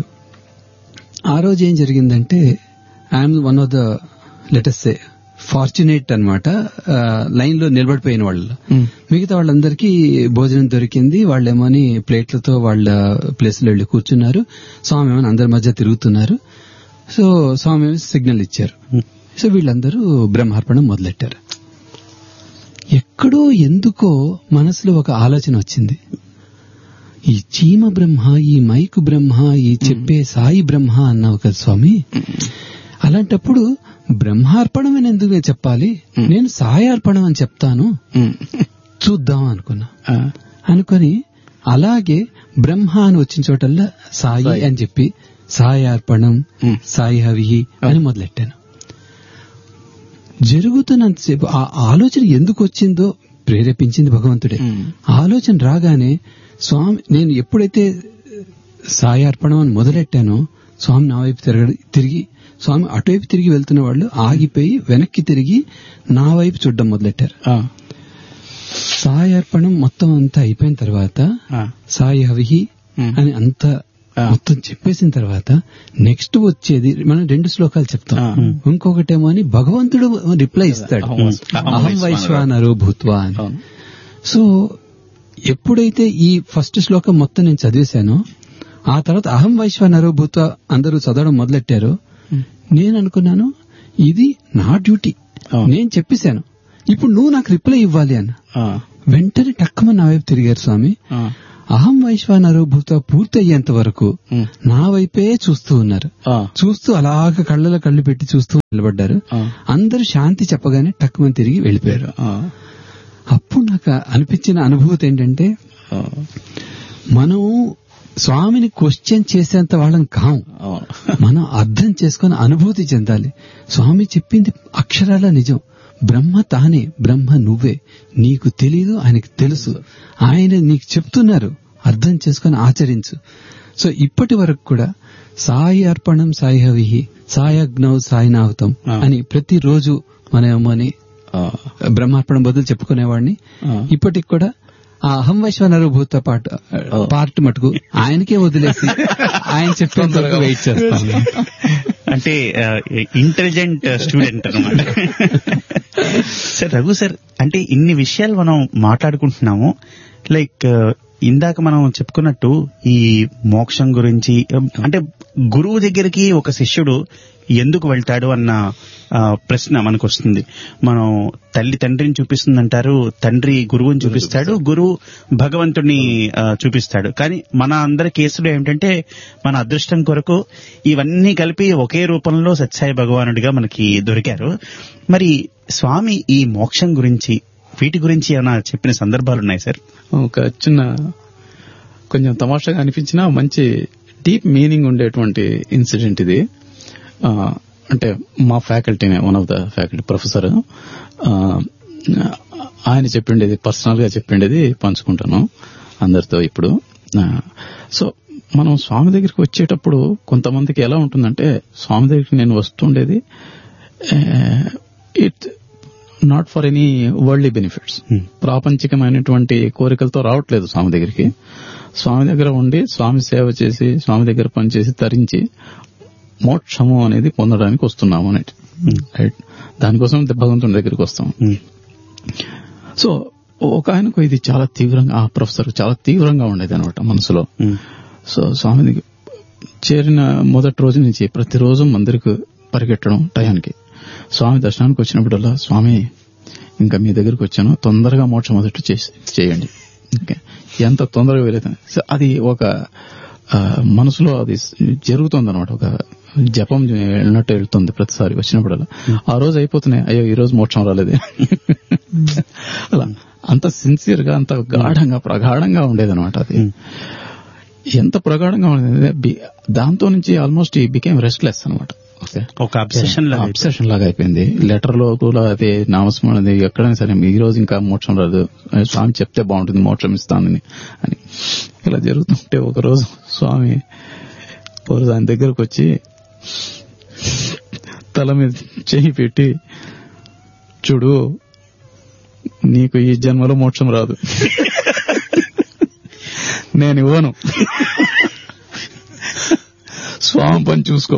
ఆ రోజు ఏం జరిగిందంటే I'm one of the latest say fortunate అనమాట లైన్ లో నిలబడిపోయిన వాళ్ళు మిగతా వాళ్ళందరికీ భోజనం దొరికింది వాళ్ళేమోని ప్లేట్లతో వాళ్ళ ప్లేస్ లో వెళ్ళి కూర్చున్నారు స్వామి ఏమో అందరి మధ్య తిరుగుతున్నారు సో స్వామి ఏమో సిగ్నల్ ఇచ్చారు సో వీళ్ళందరూ బ్రహ్మార్పణం మొదలెట్టారు ఎక్కడో ఎందుకో మనసులో ఒక ఆలోచన వచ్చింది ఈ చీమ బ్రహ్మ ఈ మైకు బ్రహ్మ ఈ చెప్పే సాయి బ్రహ్మ అన్నావు కదా స్వామి అలాంటప్పుడు బ్రహ్మార్పణం అని ఎందుకు నేను చెప్పాలి నేను సాయార్పణం అని చెప్తాను చూద్దాం అనుకున్నా అనుకొని అలాగే బ్రహ్మ అని వచ్చిన చోటల్లా సాయి సాయి. అని చెప్పి సాయార్పణం Hmm. సాయి హవి అని మొదలెట్టాను జరుగుతున్నంతసేపు ఆ ఆలోచన ఎందుకు వచ్చిందో ప్రేరేపించింది భగవంతుడే Hmm. ఆలోచన రాగానే స్వామి నేను ఎప్పుడైతే సాయార్పణం అని మొదలెట్టానో స్వామి నా వైపు తిరగ తిరిగి స్వామి అటువైపు తిరిగి వెళ్తున్న వాళ్ళు ఆగిపోయి వెనక్కి తిరిగి నా వైపు చూడడం మొదలెట్టారు సాయార్పణం మొత్తం అంతా అయిపోయిన తర్వాత సాయి హవిహి Hmm. అని అంత Ah. మొత్తం చెప్పేసిన తర్వాత నెక్స్ట్ వచ్చేది మనం రెండు శ్లోకాలు చెప్తాం Ah. ఇంకొకటేమో అని భగవంతుడు రిప్లై ఇస్తాడు అహం అహం అహం వైశ్వానరో భూత్వా అని అవును సో ఎప్పుడైతే ఈ ఫస్ట్ శ్లోకం మొత్తం నేను చదివేశానో ఆ తర్వాత అహం వైశ్వనరు భూత అందరూ చదవడం మొదలెట్టారు నేను అనుకున్నాను ఇది నా డ్యూటీ అవును. నేను చెప్పేశాను ఇప్పుడు నువ్వు నాకు రిప్లై ఇవ్వాలి అన్న ఆ, వెంటనే టక్కుమని నా వైపు తిరిగారు స్వామి ఆ, అహం వైశ్వనరు భూత పూర్తయ్యేంత వరకు ఉమ్, నా వైపే చూస్తూ ఉన్నారు ఆ, చూస్తూ అలాగ కళ్ళలో కళ్ళు పెట్టి చూస్తూ నిలబడ్డారు ఆ, అందరూ శాంతి చెప్పగానే టక్కుమని తిరిగి వెళ్ళిపోయారు ఆ, అప్పుడు నాకు అనిపించిన అనుభూతి ఏంటంటే ఆ, మనం స్వామిని క్వశ్చన్ చేసేంత వాళ్ళం కాం అవును. మనం అర్థం చేసుకొని అనుభూతి చెందాలి స్వామి చెప్పింది అక్షరాల నిజం బ్రహ్మ తానే బ్రహ్మ నువ్వే నీకు తెలీదు ఆయనకి తెలుసు ఆయన నీకు చెప్తున్నారు అర్థం చేసుకొని ఆచరించు సో ఇప్పటి వరకు కూడా సాయి అర్పణం సాయి హవిహి సాయజ్ఞౌ సాయినాహుతం ఆ. అని ప్రతిరోజు మనమని ఆ, బ్రహ్మార్పణం బదులు చెప్పుకునేవాడిని ఆ. ఇప్పటికి కూడా ఆ అహం వైశ్వనరుభూత పాట పార్ట్ మటుకు ఆయనకే వదిలేసి ఆయన చెప్పేంత వరకు వెయిట్ చేస్తాను అంటే ఇంటెలిజెంట్ స్టూడెంట్ అనమాట సార్ రఘు సార్ అంటే ఇన్ని విషయాలు మనం మాట్లాడుకుంటున్నాము లైక్ ఇందాక మనం చెప్పుకున్నట్టు ఈ మోక్షం గురించి um, అంటే గురువు దగ్గరికి ఒక శిష్యుడు ఎందుకు వెళ్తాడు అన్న ఆ, ప్రశ్న మనకు వస్తుంది మనం తల్లి తండ్రిని చూపిస్తుందంటారు తండ్రి గురువుని చూపిస్తాడు గురువు భగవంతుడిని ఆ, చూపిస్తాడు కానీ మన అందరి కేసులో ఏమిటంటే మన అదృష్టం కొరకు ఇవన్నీ కలిపి ఒకే రూపంలో సత్సాయి భగవానుడిగా మనకి దొరికారు మరి స్వామి ఈ మోక్షం గురించి వీటి గురించి ఏమైనా చెప్పిన సందర్భాలు ఉన్నాయి సార్ ఒక చిన్న కొంచెం తమాషాగా అనిపించిన మంచి డీప్ మీనింగ్ ఉండేటువంటి ఇన్సిడెంట్ ఇది ఆ, అంటే మా ఫ్యాకల్టీనే one of the faculty professor ఆయన చెప్పిండేది పర్సనల్ గా చెప్పిండేది పంచుకుంటాను అందరితో ఇప్పుడు ఆ, సో మనం స్వామి దగ్గరికి వచ్చేటప్పుడు కొంతమందికి ఎలా ఉంటుందంటే స్వామి దగ్గరికి నేను వస్తుండేది it not for any worldly benefits ప్రాపంచికమైనటువంటి కోరికలతో రావట్లేదు స్వామి దగ్గరికి స్వామి దగ్గర ఉండి స్వామి సేవ చేసి స్వామి దగ్గర పనిచేసి తరించి మోక్షము అనేది పొందడానికి వస్తున్నాము అనేది రైట్ దానికోసం భగవంతుని దగ్గరికి వస్తాం సో ఒక ఆయనకు ఇది చాలా తీవ్రంగా ఆ ప్రొఫెసర్ చాలా తీవ్రంగా ఉండేది అనమాట మనసులో సో స్వామి దగ్గర చేరిన మొదటి రోజు నుంచి ప్రతిరోజు మందిరికి పరిగెట్టడం టయానికి స్వామి దర్శనానికి వచ్చినప్పుడల్లా స్వామి ఇంకా మీ దగ్గరికి వచ్చాను తొందరగా మోక్ష మొదటి చేసి చేయండి ఓకే ఎంత తొందరగా వెళ్ళేది సో అది ఒక ఆ, మనసులో అది జరుగుతుంది అనమాట ఒక జపం వెళ్ళినట్టు వెళ్తుంది ప్రతిసారి వచ్చినప్పుడల్లా ఆ రోజు అయిపోతున్నాయి అయ్యో ఈ రోజు మోక్షం రాలేదు అలా అంత సిన్సియర్ గా అంత గాఢంగా ప్రగాఢంగా ఉండేది అనమాట అది ఎంత ప్రగాఢంగా ఉండేది బి- దాంతో నుంచి ఆల్మోస్ట్ ఈ బికేమ్ రెస్ట్లెస్ అనమాట ఓకే ఒక అబ్సెషన్ లాగా అబ్సెషన్ లాగా అయిపోయింది లెటర్ లో కూడా అదే నామస్మరణ అది ఎక్కడైనా సరే ఈ రోజు ఇంకా మోక్షం రాదు స్వామి చెప్తే బాగుంటుంది మోక్షం ఇస్తానని అని ఇలా జరుగుతుంటే ఒక రోజు స్వామి ఒక రోజు ఆయన దగ్గరకు వచ్చి తల మీద చెయ్యి పెట్టి చూడు నీకు ఈ జన్మలో మోక్షం రాదు నేను ఇవ్వను స్వామి పని చూసుకో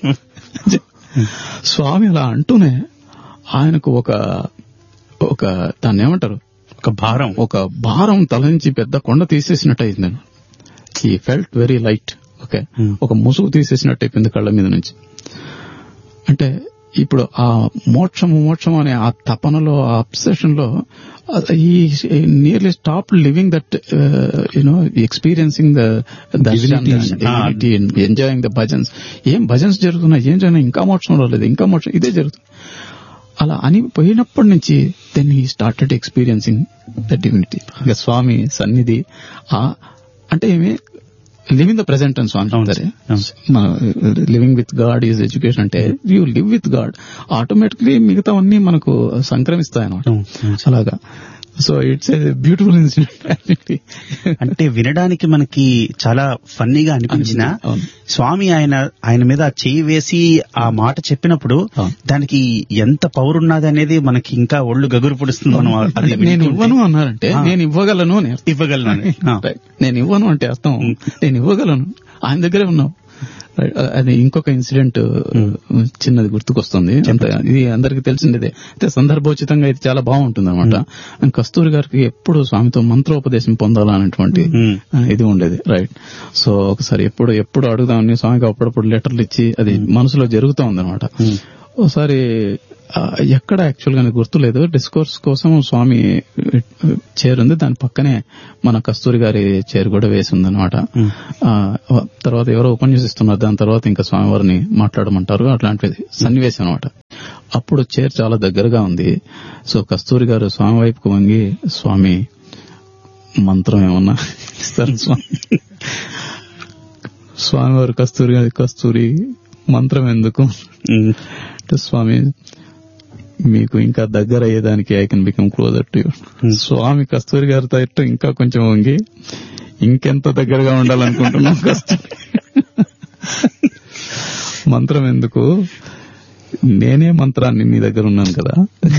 స్వామి అలా అంటూనే ఆయనకు ఒక ఒక దాన్ని ఏమంటారు ఒక భారం ఒక భారం తల నుంచి పెద్ద కొండ తీసేసినట్టు అయింది he felt very light okay Hmm. ఒక ముసుగు తీసేసినట్టు అయిపోయింది కళ్ళ మీద నుంచి అంటే ఇప్పుడు ఆ మోక్షము మోక్షం అనే ఆ తపనలో ఆ అబ్సెషన్ లో he nearly stop living that you know experiencing the divinity enjoying the bhajans ఏం భజన్స్ జరుగుతున్నాయి ఏం జరిగినా ఇంకా మోక్షం రాలేదు ఇంకా మోక్షం ఇదే జరుగుతుంది అలా అని పోయినప్పటి నుంచి then he started experiencing the divinity ఇంకా స్వామి సన్నిధి ఆ అంటే ఏమి లివింగ్ ద ప్రెసెంట్ అని స్వామి అవును, చెప్తారే అవును. Living with God is education అంటే you live with God automatically మిగతావన్నీ మనకు సంక్రమిస్తాయి అనమాట అవును, అవును. అలాగా so it's a beautiful incident అంటే వినడానికి మనకి చాలా ఫన్నీగా అనిపించిన అవును. స్వామి ఆయన ఆయన మీద ఆ చెయ్యి వేసి ఆ మాట చెప్పినప్పుడు అవును. దానికి ఎంత పవర్ ఉన్నది అనేది మనకి ఇంకా ఒళ్ళు గగురు పుడుస్తుంది మనం అది అంటే నేను వింటూ ఇవ్వను ఉంటే. అన్నారంటే ఆ. నేను ఇవ్వగలను అని అర్థం. ఇవ్వగలను అని. ఆ. Right. నేను ఇవ్వను అంటే అర్థం నేను ఇవ్వగలను ఆయన దగ్గరే ఉన్నావు అది ఇంకొక ఇన్సిడెంట్ చిన్నది గుర్తుకొస్తుంది అంత ఇది అందరికి తెలిసిందే అయితే సందర్భోచితంగా ఇది చాలా బాగుంటుంది అనమాట కస్తూరి గారికి ఎప్పుడు స్వామితో మంత్రోపదేశం పొందాలనేటువంటి Hmm. ఆ, ఇది ఉండేది రైట్ సో ఒకసారి ఎప్పుడు ఎప్పుడు అడుగుదామని స్వామికి అప్పుడప్పుడు లెటర్లు ఇచ్చి అది మనసులో జరుగుతూ ఉందన్నమాట ఒకసారి ఆ, ఎక్కడ యాక్చువల్ గా నాకు గుర్తులేదు డిస్కోర్స్ కోసం స్వామి చైర్ ఉంది దాని పక్కనే మన కస్తూరి గారి చైర్ కూడా వేసి ఉందన్నమాట ఆ, తర్వాత ఎవరో ఉపన్యసిస్తున్నారు దాని తర్వాత ఇంకా స్వామివారిని మాట్లాడమంటారు అట్లాంటిది సన్నివేశం అనమాట అప్పుడు చైర్ చాలా దగ్గరగా ఉంది సో కస్తూరి గారు స్వామి వైపుకు వంగి స్వామి మంత్రం ఏమన్నా ఇస్తారు స్వామి స్వామివారు కస్తూరి గారి కస్తూరి మంత్రం ఎందుకు అంటే స్వామి మీకు ఇంకా దగ్గర అయ్యేదానికి I can become closer to Swami Kasturi గారితో ఇట్టు ఇంకా కొంచెం వంగి ఇంకెంత దగ్గరగా ఉండాలనుకుంటున్నాం కస్తూరి మంత్రం ఎందుకు నేనే మంత్రాన్ని నీ దగ్గర ఉన్నాను కదా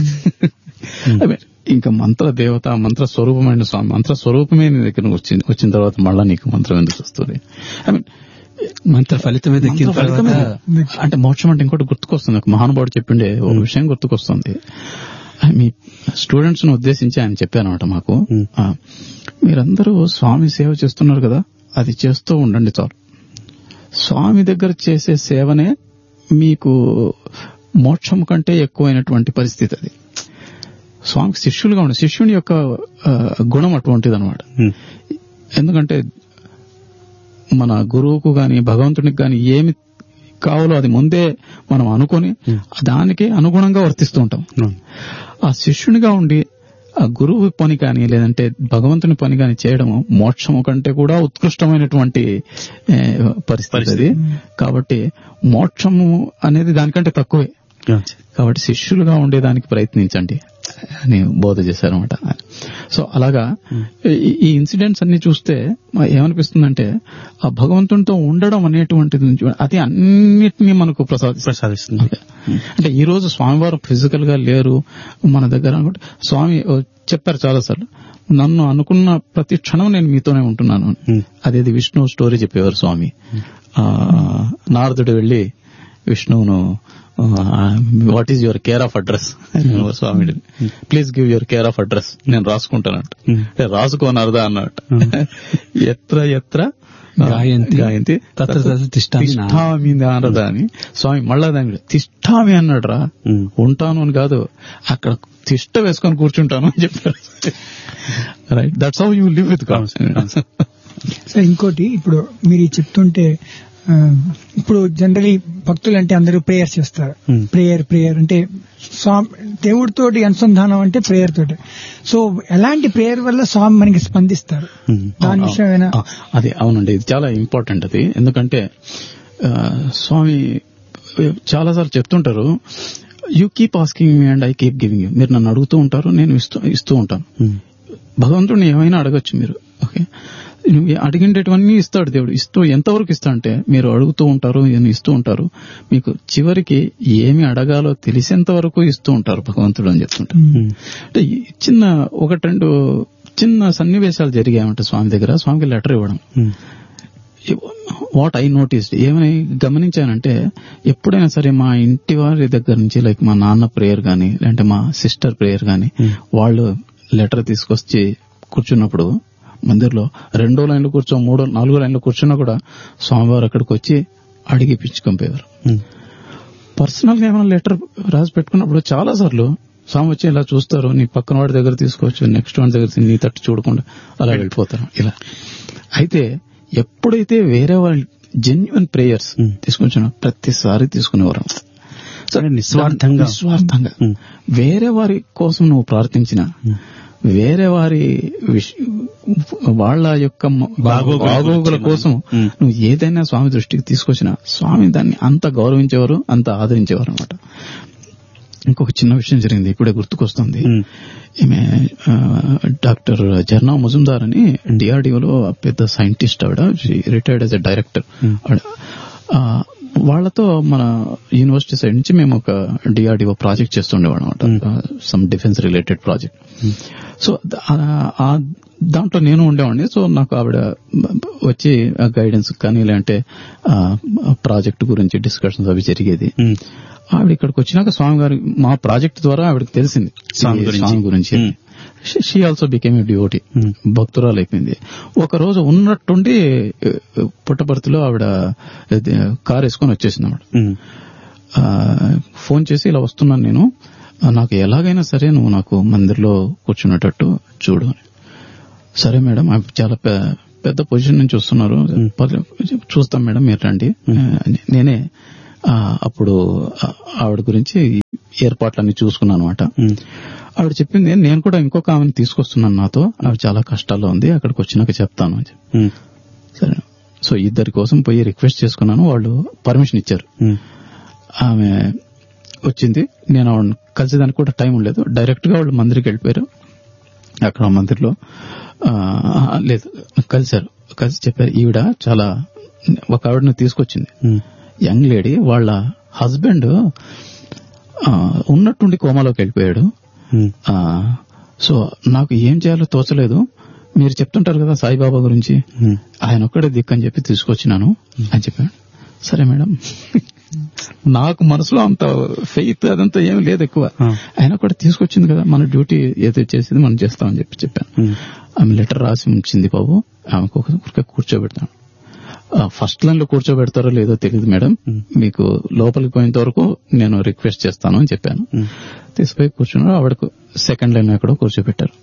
I mean, ఇంకా మంత్ర దేవత మంత్ర స్వరూపమైన స్వామి మంత్ర స్వరూపమే నీ దగ్గర వచ్చింది వచ్చిన తర్వాత మళ్ళా నీకు మంత్రం ఎందుకు వస్తుంది ఐ మీన్ మంత్ర ఫలితమే దక్కిన మంత్ర తర్వాత ఫలితమే. అంటే మోక్షం అంటే ఇంకోటి గుర్తుకొస్తుంది ఒక మహానుభావుడు చెప్పిండే ఒక విషయం గుర్తుకొస్తుంది ఆ, మీ స్టూడెంట్స్ ను ఉద్దేశించి ఆయన చెప్పారనమాట మాకు ఆ, మీరందరూ స్వామి సేవ చేస్తున్నారు కదా అది చేస్తూ ఉండండి చాలు స్వామి దగ్గర చేసే సేవనే మీకు మోక్షం కంటే ఎక్కువైనటువంటి పరిస్థితి అది స్వామికి శిష్యులుగా ఉండే శిష్యుని యొక్క ఆ, గుణం అటువంటిది అనమాట ఎందుకంటే మన గురువుకు గాని భగవంతునికి గాని ఏమి కావాలో అది ముందే మనం అనుకొని దానికి అనుగుణంగా వర్తిస్తూ ఉంటాం ఆ శిష్యునిగా ఉండి ఆ గురువు పని కానీ లేదంటే భగవంతుని పని కానీ చేయడము మోక్షము కంటే కూడా ఉత్కృష్టమైనటువంటి ఏ, పరిస్థితి అది కాబట్టి మోక్షము అనేది దానికంటే తక్కువే కాబట్టి శిష్యులుగా ఉండేదానికి ప్రయత్నించండి అని బోధ చేశారనమాట సో అలాగా ఈ- ఈ ఇన్సిడెంట్స్ అన్ని చూస్తే మ- ఏమనిపిస్తుందంటే ఆ భగవంతునితో ఉండడం అనేటువంటిది ఉంది చూడ- అది అన్నిటినీ మనకు ప్రసాదిస్తుంది ప్రసాదిస్తుంది ఓకే. అంటే ఈ రోజు స్వామివారు ఫిజికల్ గా లేరు మన దగ్గర అనుకుంటే స్వామి ఓ, చెప్పారు చాలా సార్లు నన్ను అనుకున్న ప్రతి క్షణం నేను మీతోనే ఉంటున్నాను అని. Hmm. అదేది విష్ణు స్టోరీ చెప్పేవారు స్వామి ఆ, నారదుడు వెళ్లి విష్ణువును what is your care of address Swami please give your care of address నేను రాసుకుంటానంట అంటే రాసుకోనరదా అన్నట్టు ఎత్ర ఎత్ర గాయంతి, గాయంతి తత్ర తత్ర తిష్టామి నా- తిష్టామి నారద అని స్వామి మళ్ళా దాని మీద, తిష్టామి అన్నాడు రా Hmm. ఉంటాను అని కాదు అక్కడ తిష్ట వేసుకొని కూర్చుంటాను అని చెప్పారు right that's how you live with God so ఇంకోటి ఇప్పుడు మీరు ఇది చెప్తుంటే ఆ, ఇప్పుడు జనరలీ భక్తులు అంటే అందరూ ప్రేయర్ చేస్తారు Hmm. ప్రేయర్ ప్రేయర్ అంటే స్వామి దేవుడితోటి అనుసంధానం అంటే ప్రేయర్ తోటి సో ఎలాంటి ప్రేయర్ వల్ల స్వామి మనకి స్పందిస్తారు Hmm. దాని విషయమైనా ఆ, అది అవునండి ఇది చాలా ఇంపార్టెంట్ అది ఎందుకంటే ఆ, స్వామి చాలా సార్లు చెప్తుంటారు you keep asking me and I keep giving you మీరు నన్ను అడుగుతూ ఉంటారు నేను ఇస్తూ ఇస్తూ ఉంటాను భగవంతుడిని ఏమైనా అడగచ్చు మీరు ఓకే నువ్వు అడిగిండేటివన్నీ ఇస్తాడు దేవుడు ఇస్తూ ఎంతవరకు ఇస్తా అంటే మీరు అడుగుతూ ఉంటారు ఈయన ఇస్తూ ఉంటారు మీకు చివరికి ఏమి అడగాలో తెలిసేంత వరకు ఇస్తూ ఉంటారు భగవంతుడు అని చెప్తుంటారు Hmm. అంటే ఈ చిన్న ఒకటి రెండు చిన్న సన్నివేశాలు జరిగాయంట స్వామి దగ్గర స్వామికి లెటర్ ఇవ్వడం వాట్ ఐ నోటీస్డ్ ఏమని గమనించానంటే ఎప్పుడైనా సరే మా ఇంటి వారి దగ్గర నుంచి లైక్ మా నాన్న ప్రేయర్ గాని లేదంటే మా సిస్టర్ ప్రేయర్ గాని వాళ్ళు లెటర్ తీసుకొచ్చి కూర్చున్నప్పుడు మందిర్లో రెండో లైన్లో కూర్చో మూడో నాలుగో లైన్లో కూర్చున్నా కూడా స్వామివారు అక్కడికి వచ్చి అడిగి పిచ్చుకొంపేవారు పర్సనల్ గా ఏమైనా లెటర్ రాసి పెట్టుకున్నప్పుడు చాలా సార్లు స్వామి వచ్చి ఇలా చూస్తారు నీ పక్కన వాడి దగ్గర తీసుకోవచ్చు నెక్స్ట్ వాడి దగ్గర నీ తట్టు చూడకుండా అలా వెళ్ళిపోతారు ఇలా అయితే ఎప్పుడైతే వేరే వాళ్ళ జెన్యున్ ప్రేయర్స్ Hmm. తీసుకొచ్చిన ప్రతిసారి తీసుకునేవారు అంటే నిస్వార్థంగా. నిస్వార్థంగా Hmm. వేరే వారి కోసం నువ్వు ప్రార్థించిన వేరే వారి విష- వాళ్ళ యొక్క మ- బాగోగుల బాగోగుల గురించి కోసం Hmm. నువ్వు ఏదైనా స్వామి దృష్టికి తీసుకొచ్చినా స్వామి దాన్ని అంత గౌరవించేవారు అంత ఆదరించేవారు అనమాట ఇంకొక చిన్న విషయం జరిగింది ఇప్పుడే గుర్తుకొస్తుంది Hmm. ఈమె ఆ, డాక్టర్ జర్నా ముజుందార్ అని డిఆర్డిఓలో పెద్ద సైంటిస్ట్ ఆవిడ రిటైర్డ్ యాజ్ ఎ డైరెక్టర్ ఆవిడ ఆ, వాళ్ళతో మన యూనివర్సిటీ సైడ్ నుంచి మేము ఒక డిఆర్డిఓ ప్రాజెక్ట్ చేస్తుండేవాళ్ళం అనమాట some defence related project so ద- ఆ- ఆ దాంట్లో నేను ఉండేవాడిని సో నాకు ఆవిడ వచ్చి గైడెన్స్ కానీ లేదంటే ప్రాజెక్ట్ గురించి డిస్కషన్స్ అవి జరిగేది ఉమ్. ఆవిడ ఇక్కడికి వచ్చినాక స్వామి గారి మా ప్రాజెక్ట్ ద్వారా ఆవిడకి తెలిసింది స్వామి ఈ గురించి. స్వామి గురించి Hmm. She also became a devotee Hmm. భక్తురాలు అయిపోయింది ఒక రోజు ఉన్నట్టుండి ఏ, పుట్టపర్తిలో ఆవిడ ఇది, కార్ వేసుకొని వచ్చేసింది ఆవిడ ఉమ్. ఆ, ఫోన్ చేసి ఇలా వస్తున్నాను నేను ఆ, నాకు ఎలాగైనా సరే నువ్వు నాకు మందిర్లో కూర్చునేటట్టు చూడు అని సరే మేడం ఆమె చాలా పె- పెద్ద పొజిషన్ నుంచి వస్తున్నారు పర్లేదు, చూస్తాం మేడం మీరు రండి అని నేనే ఆ, అప్పుడు ఆ- ఆవిడ గురించి ఏర్పాట్లన్నీ చూసుకున్నాను అనమాట ఉమ్. ఆవిడ చెప్పింది నేను కూడా ఇంకొక ఆమెను తీసుకొస్తున్నాను నాతో ఆవిడ చాలా కష్టాల్లో ఉంది అక్కడికి వచ్చినాక చెప్తాను అని చెప్పి. ఉమ్. సరే సో ఇద్దరి కోసం పోయి రిక్వెస్ట్ చేసుకున్నాను వాళ్ళు పర్మిషన్ ఇచ్చారు ఉమ్. ఆమె వచ్చింది నేను ఆవిడని కలిసేదానికి కూడా టైం ఉండలేదు డైరెక్ట్ గా వాళ్ళు మందిరికి వెళ్ళిపోయారు అక్కడ మందిర్లో ఆ, లేదు కలిశారు కలిసి చెప్పారు ఈవిడ చాలా ఒక ఆవిడని తీసుకొచ్చింది ఉమ్. యంగ్ లేడీ వాళ్ళ హస్బెండ్ ఉన్నట్టుండి కోమాలోకి వెళ్ళిపోయాడు ఉమ్. ఆ, సో నాకు ఏం చేయాలో తోచలేదు మీరు చెప్తుంటారు కదా సాయిబాబా గురించి ఉమ్. ఆయన ఒక్కడే దిక్కని చెప్పి తీసుకొచ్చినాను అని చెప్పాను సరే మేడం నాకు మనసులో అంత ఫెయిత్ అదంతా ఏమి లేదు ఎక్కువ ఆ. ఆయన కూడా తీసుకొచ్చింది కదా మన డ్యూటీ ఏదో చేసేది మనం చేస్తామని చెప్పి చెప్పాను ఉమ్. ఆమె లెటర్ రాసి ఉంచింది బాబు ఆమెకు ఒక ఊరికే కూర్చోబెడతాను ఫస్ట్ లైన్ లో కూర్చోబెడతారో లేదో తెలియదు మేడం మీకు లోపలికి పోయేంత వరకు నేను రిక్వెస్ట్ చేస్తాను అని చెప్పాను ఉమ్. తీసుకుపోయి కూర్చున్నారు ఆవిడకు సెకండ్ లైన్ ఎక్కడో కూర్చోబెట్టారు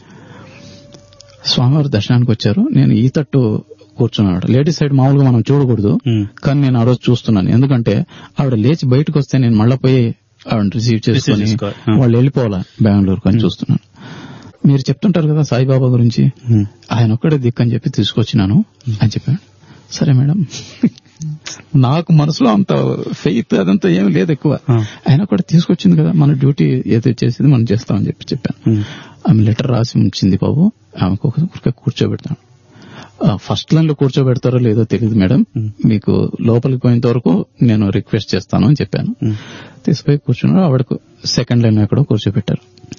స్వామివారి దర్శనానికి వచ్చారు నేను ఈ తట్టు కూర్చున్నాడు లేడీస్ సైడ్ మామూలుగా మనం చూడకూడదు ఉమ్. కానీ నేను ఆ రోజు చూస్తున్నాను ఎందుకంటే ఆవిడ లేచి బయటకు వస్తే నేను మళ్ళా పోయి ఆవిడ రిసీవ్ చేసుకుని చేసుకో- ఆ. వాళ్ళు వెళ్ళిపోవాలా బెంగళూరుకు అని చూస్తున్నాను మీరు చెప్తుంటారు కదా సాయిబాబా గురించి ఉమ్. ఆయన ఒక్కడే దిక్కని చెప్పి తీసుకొచ్చినాను అని చెప్పాను సరే మేడం నాకు మనసులో అంత ఫెయిత్ అదంతా ఏమి లేదు ఎక్కువ ఆ. ఆయన కూడా తీసుకొచ్చింది కదా మన డ్యూటీ ఏదో చేసేది మనం చేస్తామని చెప్పి చెప్పాను ఉమ్. ఆమె లెటర్ రాసి ఉంచింది బాబు ఆమెకు ఒక ఊరికే కూర్చోబెడతాను ఫస్ట్ లైన్ లో కూర్చోబెడతారో లేదో తెలియదు మేడం మీకు లోపలికి పోయేంత వరకు నేను రిక్వెస్ట్ చేస్తాను అని చెప్పాను ఉమ్. తీసుకుపోయి కూర్చున్నారు ఆవిడకు సెకండ్ లైన్ ఎక్కడో కూర్చోబెట్టారు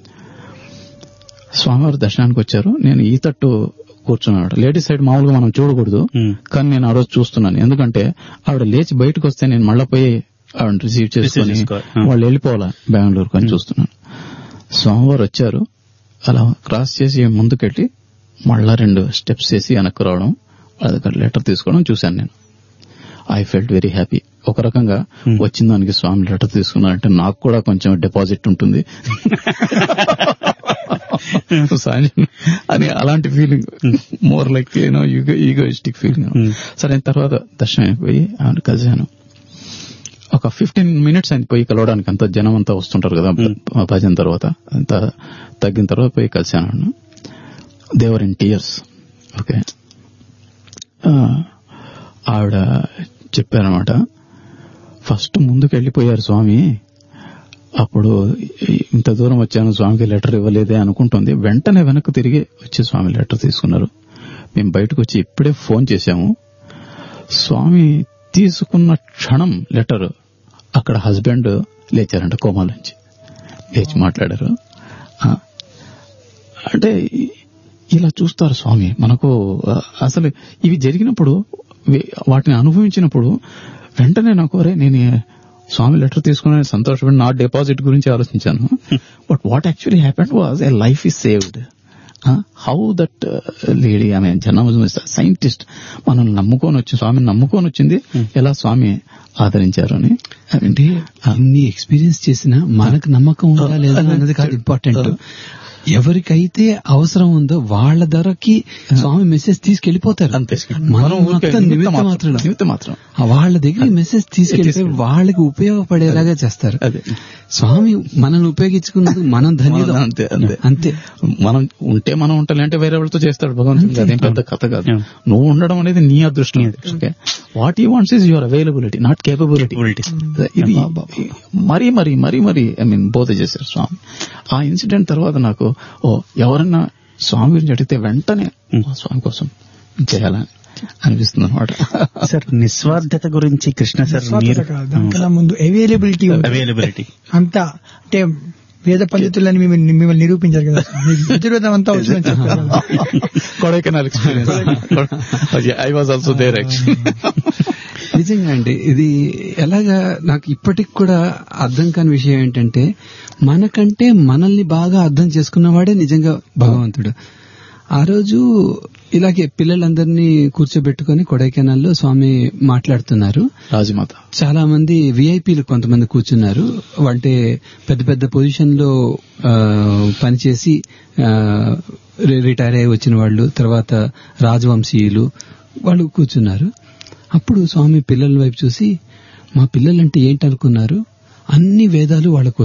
స్వామివారి దర్శనానికి వచ్చారు నేను ఈ తట్టు కూర్చున్నాడు లేడీస్ సైడ్ మామూలుగా మనం చూడకూడదు ఉమ్. కానీ నేను ఆ రోజు చూస్తున్నాను ఎందుకంటే ఆవిడ లేచి బయటకు వస్తే నేను మళ్ళా పోయి ఆవిడ రిసీవ్ చేసుకుని చేసుకో- ఆ. వాళ్ళు వెళ్ళిపోవాలా బెంగళూరుకు అని చూస్తున్నాను స్వామివారు వచ్చారు అలా క్రాస్ చేసి ముందుకెళ్ళి మళ్ళా రెండు స్టెప్స్ చేసి వెనక్కి రావడం వాళ్ళ దగ్గర లెటర్ తీసుకోవడం చూశాను నేను ఐ ఫెల్ట్ వెరీ హ్యాపీ ఒక రకంగా వచ్చిన దానికి స్వామి లెటర్ తీసుకున్నారంటే నాకు కూడా కొంచెం డిపాజిట్ ఉంటుంది సాయం- అని అలాంటి feeling more like you know egoistic feeling సరే తర్వాత దర్శనం అయిపోయి ఆమెను కలిశాను ఒక ఫిఫ్టీన్ మినిట్స్ అయింది పోయి కలవడానికి అంత జనం అంతా వస్తుంటారు కదా భజన తర్వాత అంత తగ్గిన తర్వాత పోయి కలిశాను దేవర్ ఇన్ టీయర్స్ ఓకే ఆవిడ చెప్పారనమాట ఫస్ట్ ముందుకు వెళ్ళిపోయారు స్వామి అప్పుడు ఇంత దూరం వచ్చాను స్వామికి లెటర్ ఇవ్వలేదే అనుకుంటుంది వెంటనే వెనక్కి తిరిగి వచ్చి స్వామి లెటర్ తీసుకున్నారు మేము బయటకు వచ్చి ఇప్పుడే ఫోన్ చేశాము స్వామి తీసుకున్న క్షణం లెటర్ అక్కడ హస్బెండ్ లేచారంట కోమాల నుంచి లేచి మాట్లాడారు ఆ, అంటే ఇ- ఇలా చూస్తారు స్వామి మనకు ఆ, అసలు ఇవి జరిగినప్పుడు వి- వాటిని అనుభవించినప్పుడు వెంటనే నాకు అరే నేను ఏ- స్వామి లెటర్ తీసుకుని సంతోషపడి నా డిపాజిట్ గురించి ఆలోచించాను but what actually happened was a life is saved how that lady ఆమె జర్నలిజం సైంటిస్ట్ మనల్ని నమ్ముకొని వచ్చి స్వామిని నమ్ముకొని వచ్చింది ఎలా స్వామి ఆదరించారు అని అంటే అన్ని ఎక్స్పీరియన్స్ చేసినా మనకు నమ్మకం ఉందా లేదా అన్నది కాదు ఇంపార్టెంట్ ఎవరికైతే అవసరం ఉందో వాళ్ళ ధరకి స్వామి మెసేజ్ తీసుకెళ్లిపోతారు అంతే మనం ఊరికే మొత్తం నిమిత్త నిమిత్త మాత్రం మాత్రం నిమిత్త మాత్రం ఆ వాళ్ళ దగ్గర మెసేజ్ తీసుకెళ్తే తీసుకెళ్ళి. వాళ్ళకి ఉపయోగపడేలాగా చేస్తారు అదే. స్వామి మనల్ని ఉపయోగించుకున్నందుకు మనం ధన్యులు మనం అంతే, అంతే. అంతే మనం ఉంటే మనం ఉంటాం అంటే వేరే వాళ్ళతో చేస్తాడు భగవంతుడు అదేం పెద్ద కథ కాదు Yeah. నువ్వు ఉండడం అనేది నీ అదృష్టం okay what you wants is your availability not capability Capabilities. ఇది మరీ మరీ మరీ మరీ ఐ మీన్ బోధ చేశారు స్వామి ఆ ఇన్సిడెంట్ తర్వాత నాకు ఓ ఎవరన్నా స్వామి గురించి అడిగితే వెంటనే "ఓ, స్వామి కోసం చేయాలని అనిపిస్తుంది అనమాట సార్ నిస్వార్థత గురించి కృష్ణ సార్ స్వార్థత మీరు కాదు దానికన్నా ముందు అవైలబిలిటీ అవైలబిలిటీ అంతా అంటే వేద పండితులని మిమ్మల్ని మిమ్మల్ని నిరూపించారు కదా మీకు యజుర్వేదం అంతా వచ్చిందని చెప్పారు కదా. Kodaikanal experience I was also there actually నిజంగా అండి ఇది ఎలాగా నాకు ఇప్పటికి కూడా అర్థం కాని విషయం ఏంటంటే మనకంటే మనల్ని బాగా అర్థం చేసుకున్నవాడే నిజంగా భగవంతుడు ఆ రోజు ఇలాగే పిల్లలందరినీ కూర్చోబెట్టుకుని కొడైకెనాల్లో స్వామి మాట్లాడుతున్నారు రాజమాత చాలా మంది విఐపీలు కొంతమంది కూర్చున్నారు అంటే పెద్ద పెద్ద పొజిషన్ లో ఆ, పనిచేసి ఆ, రి- రిటైర్ అయ్యి వచ్చిన వాళ్ళు తర్వాత రాజవంశీయులు వాళ్ళు కూర్చున్నారు అప్పుడు స్వామి పిల్లల వైపు చూసి మా పిల్లలంటే ఏంటనుకున్నారు అన్ని వేదాలు వాళ్ళకు